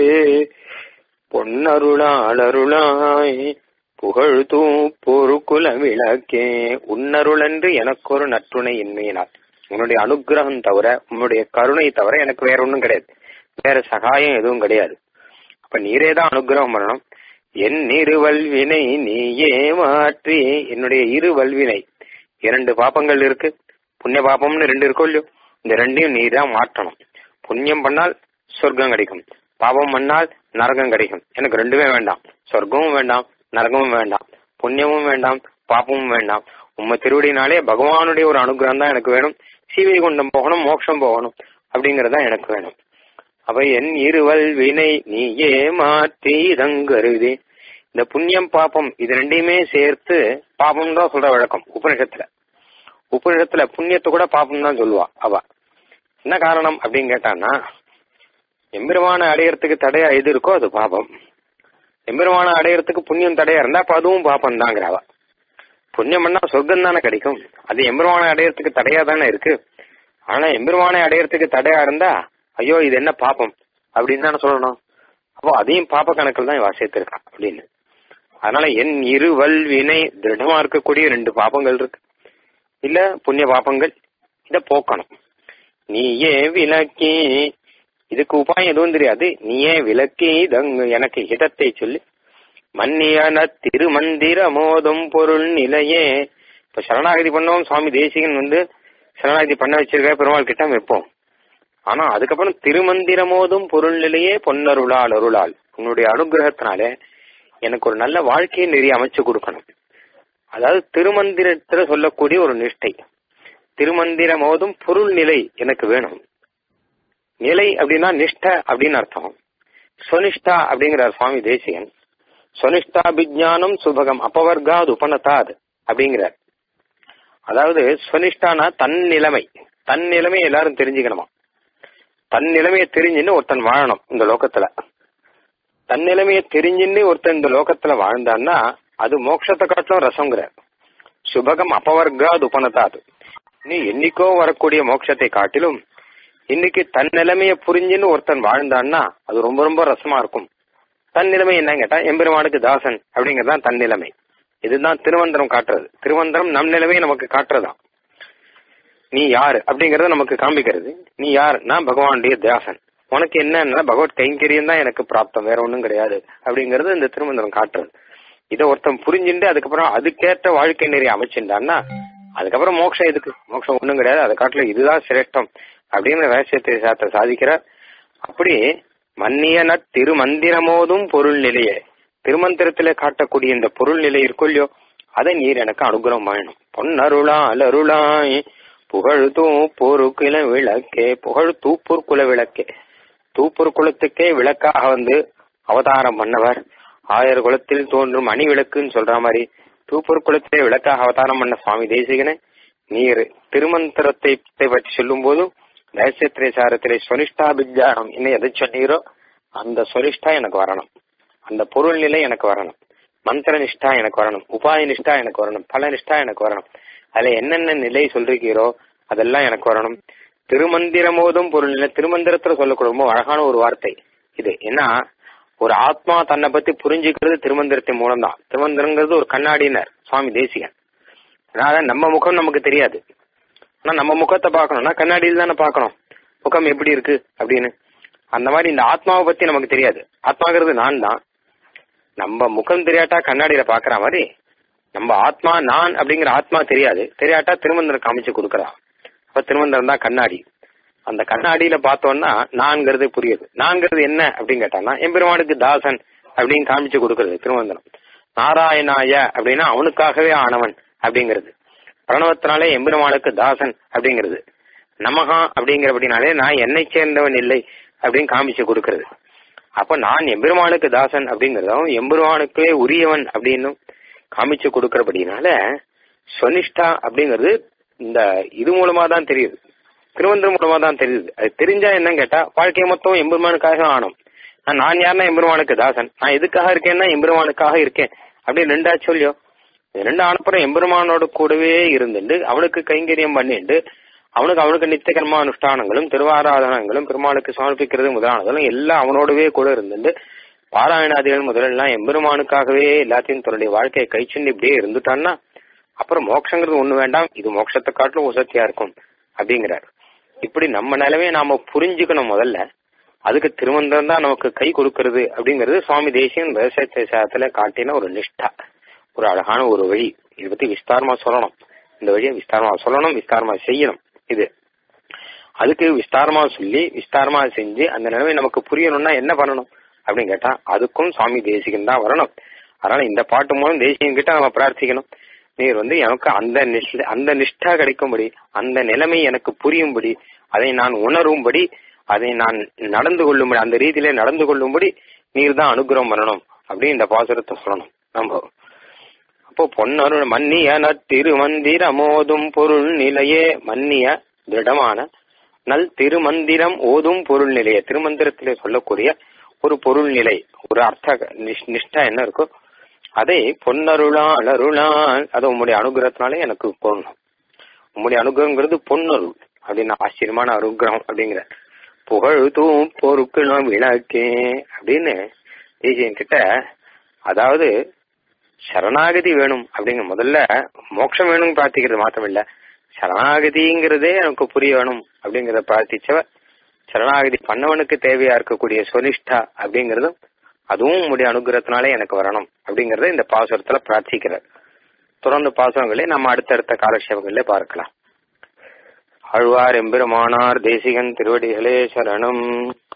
Speaker 1: பொன்னருளாளருளாய் புகழ் தூ பொறுக்குல விளக்கே உன்னருளன்று எனக்கு ஒரு நற்றுணை இன்மையினார் உன்னுடைய அனுகிரகம் தவிர உன்னுடைய கருணை தவிர எனக்கு வேற ஒன்றும் கிடையாது வேற சகாயம் எதுவும் கிடையாது அப்ப நீரே தான் அனுகிரகம் பண்ணணும் என் இருவல்வினை நீயே மாற்றி என்னுடைய இரு வல்வினை இரண்டு பாப்பங்கள் இருக்கு புண்ணிய பாப்பம்னு ரெண்டு இருக்கோ இல்லையோ இந்த ரெண்டையும் நீ தான் மாற்றணும் புண்ணியம் பண்ணால் சொர்க்கம் கிடைக்கும் பாவம் பண்ணால் நரகம் கிடைக்கும் எனக்கு ரெண்டுமே வேண்டாம் சொர்க்கமும் வேண்டாம் நரகமும் வேண்டாம் புண்ணியமும் வேண்டாம் பாப்பமும் வேண்டாம் உம்ம திருவடினாலே பகவானுடைய ஒரு அனுகிரகம் தான் எனக்கு வேணும் சீவைகுண்டம் போகணும் மோட்சம் போகணும் அப்படிங்கறதா எனக்கு வேணும் அவை என் இருவல் வினை நீயே மாற்றி இதங்கருதி இந்த புண்ணியம் பாப்பம் இது ரெண்டையுமே சேர்த்து பாப்பம் தான் சொல்ற வழக்கம் உபனிஷத்துல உபனிஷத்துல புண்ணியத்தை கூட பாப்பம் தான் சொல்லுவா அவ என்ன காரணம் அப்படின்னு கேட்டான்னா எம்பெருமான அடையறதுக்கு தடையா எது இருக்கோ அது பாபம் எம்பெருமான அடையறதுக்கு புண்ணியம் தடையா இருந்தா அப்ப அதுவும் பாப்பம் தாங்கிறவ புண்ணியம் பண்ணா சொர்க்கம் தானே கிடைக்கும் அது எம்பெருமான அடையறதுக்கு தடையா தானே இருக்கு ஆனா எம்பெருமானை அடையறதுக்கு தடையா இருந்தா ஐயோ இது என்ன பாப்பம் அப்படின்னு தானே சொல்லணும் அப்போ அதையும் பாப்ப கணக்கில் தான் இவ சேர்த்திருக்கான் அப்படின்னு அதனால என் இருவல் வினை திருடமா இருக்கக்கூடிய ரெண்டு பாப்பங்கள் இருக்கு இல்ல புண்ணிய பாப்பங்கள் இத போக்கணும் நீயே விளக்கி இதுக்கு உபாயம் எதுவும் தெரியாது நீயே விளக்கி இதங்கு எனக்கு ஹிதத்தை சொல்லி மன்னியன திருமந்திர மோதும் பொருள் நிலையே இப்ப சரணாகதி பண்ணோம் சுவாமி தேசிகன் வந்து சரணாகதி பண்ண வச்சிருக்க பெருமாள் கிட்ட வைப்போம் ஆனா அதுக்கப்புறம் திருமந்திர மோதும் பொருள் நிலையே பொன்னருளால் அருளால் உன்னுடைய அனுகிரகத்தினால எனக்கு ஒரு நல்ல வாழ்க்கையை நெறி அமைச்சு கொடுக்கணும் அதாவது திருமந்திரத்துல சொல்லக்கூடிய ஒரு நிஷ்டை திருமந்திர மோதும் பொருள் நிலை எனக்கு வேணும் நிலை அப்படின்னா நிஷ்ட அப்படின்னு அர்த்தம் சொனிஷ்டா அப்படிங்கிறார் சுவாமி தேசிகன் சொனிஷ்டா விஜானம் சுபகம் அப்பவர்காது உபனதாத் அப்படிங்கிறார் அதாவது சொனிஷ்டானா தன் நிலைமை தன் நிலைமை எல்லாரும் தெரிஞ்சுக்கணுமா தன் நிலைமையை தெரிஞ்சுன்னு ஒருத்தன் வாழணும் இந்த லோகத்துல தன் நிலைமையை தெரிஞ்சுன்னு ஒருத்தன் இந்த லோகத்துல வாழ்ந்தான்னா அது மோட்சத்தை காட்டிலும் ரசங்கிறார் சுபகம் அப்பவர்காது உபனதாது நீ என்னைக்கோ வரக்கூடிய மோட்சத்தை காட்டிலும் இன்னைக்கு தன் நிலைமையை புரிஞ்சுன்னு ஒருத்தன் வாழ்ந்தான்னா அது ரொம்ப ரொம்ப ரசமா இருக்கும் தன் நிலைமை என்னன்னு கேட்டா எம்பெருமானுக்கு தாசன் அப்படிங்கறதுதான் தன் நிலைமை இதுதான் திருவந்திரம் காட்டுறது திருவந்திரம் நம் நிலைமையை நமக்கு காட்டுறதான் நீ யாரு அப்படிங்கறத நமக்கு காமிக்கிறது நீ யார் நான் பகவானுடைய தாசன் உனக்கு என்னன்னா பகவத் கைங்கரியம் தான் எனக்கு பிராப்தம் வேற ஒண்ணும் கிடையாது அப்படிங்கறது இந்த திருமந்திரம் காட்டுறது இதை ஒருத்தன் புரிஞ்சுட்டு அதுக்கப்புறம் அதுக்கேற்ற வாழ்க்கை நெறி அமைச்சிருந்தான்னா அதுக்கப்புறம் மோட்சம் எதுக்கு மோட்சம் ஒண்ணும் கிடையாது அதை காட்டுல இதுதான் சிரேஷ்டம் அப்படின்னு ரகசியத்தை சாத்த சாதிக்கிறார் அப்படி மன்னியன திருமந்திரமோதும் பொருள் நிலையே திருமந்திரத்திலே காட்டக்கூடிய இந்த பொருள் நிலை இருக்கோ இல்லையோ அதை நீர் எனக்கு அனுகிரகம் வேணும் பொன்னருளால் அருளாய் புகழ் தூப்பூர் குல விளக்கே புகழ் தூப்பூர் குல விளக்கே தூப்பூர் குலத்துக்கே விளக்காக வந்து அவதாரம் பண்ணவர் ஆயர் குலத்தில் தோன்றும் மணி விளக்குன்னு சொல்ற மாதிரி தூப்பூர் குலத்திலே விளக்காக அவதாரம் பண்ண சுவாமி தேசிகனே நீர் திருமந்திரத்தை பற்றி சொல்லும் போது ரகசியத்திரை சாரத்திலே சொனிஷ்டா விஜயானம் இன்னும் எதை சொன்னீரோ அந்த சொனிஷ்டா எனக்கு வரணும் அந்த பொருள் நிலை எனக்கு வரணும் மந்திர நிஷ்டா எனக்கு வரணும் உபாய நிஷ்டா எனக்கு வரணும் பல நிஷ்டா எனக்கு வரணும் அதுல என்னென்ன நிலை சொல்றீங்களோ அதெல்லாம் எனக்கு வரணும் திருமந்திரமோதும் பொருள் நிலை திருமந்திரத்துல சொல்லக்கூடிய ரொம்ப அழகான ஒரு வார்த்தை இது ஏன்னா ஒரு ஆத்மா தன்னை பத்தி புரிஞ்சுக்கிறது திருமந்திரத்தின் மூலம் தான் திருமந்திரங்கிறது ஒரு கண்ணாடினர் சுவாமி தேசிகன் அதனால நம்ம முகம் நமக்கு தெரியாது ஆனா நம்ம முகத்தை பார்க்கணும்னா கண்ணாடியில் தானே பார்க்கணும் முகம் எப்படி இருக்கு அப்படின்னு அந்த மாதிரி இந்த ஆத்மாவை பத்தி நமக்கு தெரியாது ஆத்மாங்கிறது நான் தான் நம்ம முகம் தெரியாட்டா கண்ணாடியில பாக்குற மாதிரி நம்ம ஆத்மா நான் அப்படிங்கிற ஆத்மா தெரியாது தெரியாட்டா திருமந்திரம் காமிச்சு கொடுக்கறா அப்ப திருமந்திரம் தான் கண்ணாடி அந்த கண்ணாடியில பார்த்தோம்னா நான்கிறது புரியுது நான்கிறது என்ன அப்படின்னு கேட்டான்னா எம்பெருமானுக்கு தாசன் அப்படின்னு காமிச்சு கொடுக்கறது திருமந்திரம் நாராயணாய அப்படின்னா அவனுக்காகவே ஆனவன் அப்படிங்கிறது பிரணவத்தினாலே எம்பெருமானுக்கு தாசன் அப்படிங்கிறது நமகா அப்படிங்கிறபடினாலே நான் என்னை சேர்ந்தவன் இல்லை அப்படின்னு காமிச்சு கொடுக்கறது அப்ப நான் எம்பெருமானுக்கு தாசன் அப்படிங்கறதும் எம்பெருமானுக்கே உரியவன் அப்படின்னு காமிச்சு கொடுக்கறபடினால ஸ்வனிஷ்டா அப்படிங்கிறது இந்த இது மூலமா தான் தெரியுது திருவந்திரம் மூலமா தான் தெரியுது அது தெரிஞ்சா என்னன்னு கேட்டா வாழ்க்கை மொத்தம் எம்பெருமானுக்காக ஆனோம் நான் யாருன்னா எம்பெருமானுக்கு தாசன் நான் எதுக்காக இருக்கேன்னா எம்பெருமானுக்காக இருக்கேன் அப்படின்னு ரெண்டா சொல்லியோ ரெண்டு ஆனப்புறம் எம்பெருமானோட கூடவே இருந்துட்டு அவனுக்கு கைங்கரியம் பண்ணிட்டு அவனுக்கு அவனுக்கு நித்திய கர்ம அனுஷ்டானங்களும் திருவாராதனங்களும் பெருமாளுக்கு சமர்ப்பிக்கிறது முதலானதெல்லாம் எல்லாம் அவனோடவே கூட இருந்துட்டு பாராயணாதிகள் முதலெல்லாம் எம்பெருமானுக்காகவே எல்லாத்தையும் தன்னுடைய வாழ்க்கையை கைச்சுண்டு இப்படியே இருந்துட்டான்னா அப்புறம் மோட்சங்கிறது ஒண்ணு வேண்டாம் இது மோட்சத்தை காட்டிலும் உசத்தியா இருக்கும் அப்படிங்கிறார் இப்படி நம்ம நிலவே நாம புரிஞ்சுக்கணும் முதல்ல அதுக்கு திருமந்திரம் தான் நமக்கு கை கொடுக்கறது அப்படிங்கிறது சுவாமி தேசியன் விவசாயத்துல காட்டின ஒரு நிஷ்டா ஒரு அழகான ஒரு வழி இதை பத்தி விஸ்தாரமா சொல்லணும் இந்த வழியை விஸ்தாரமா சொல்லணும் விஸ்தாரமா செய்யணும் இது அதுக்கு விஸ்தாரமா சொல்லி விஸ்தாரமா செஞ்சு அந்த நிலைமை நமக்கு புரியணும்னா என்ன பண்ணணும் அப்படின்னு கேட்டா அதுக்கும் சுவாமி தேசிகன் தான் வரணும் அதனால இந்த பாட்டு மூலம் தேசிகன் கிட்ட நம்ம பிரார்த்திக்கணும் நீர் வந்து எனக்கு அந்த அந்த நிஷ்டா கிடைக்கும்படி அந்த நிலைமை எனக்கு புரியும்படி அதை நான் உணரும்படி அதை நான் நடந்து கொள்ளும்படி அந்த ரீதியிலே நடந்து கொள்ளும்படி நீர் தான் அனுகிரகம் பண்ணணும் அப்படின்னு இந்த பாசுரத்தை சொல்லணும் நம்ம அப்போ பொன்னருள் மன்னிய நத்திருமந்திர மோதும் பொருள் நிலையே மன்னிய திருடமான நல் திருமந்திரம் ஓதும் பொருள் நிலைய திருமந்திரத்திலே சொல்லக்கூடிய ஒரு பொருள் நிலை ஒரு அர்த்த நிஷ்டா என்ன இருக்கோ அதை பொன்னருளால் அருளால் அது உம்முடைய அனுகிரகத்தினாலே எனக்கு போடணும் உம்முடைய அனுகிரகங்கிறது பொன்னருள் அப்படின்னு ஆச்சரியமான அனுகிரகம் அப்படிங்கிற புகழ் தூம் பொருட்களும் விளக்கே அப்படின்னு தேசியன் கிட்ட அதாவது சரணாகதி வேணும் அப்படிங்கிற முதல்ல மோட்சம் வேணும் பிரார்த்திக்கிறது மாத்திரம் இல்ல சரணாகதிங்கிறதே எனக்கு புரிய வேணும் அப்படிங்கறத பிரார்த்திச்சவ சரணாகதி பண்ணவனுக்கு தேவையா இருக்கக்கூடிய சொலிஷ்டா அப்படிங்கறதும் அதுவும் உங்களுடைய அனுகிரகத்தினாலே எனக்கு வரணும் அப்படிங்கறத இந்த பாசுரத்துல பிரார்த்திக்கிறார் தொடர்ந்து பாசுரங்களே நம்ம அடுத்தடுத்த காலக்ஷேபங்களே பார்க்கலாம் ஆழ்வார் எம்பெருமானார் தேசிகன் திருவடிகளே சரணம்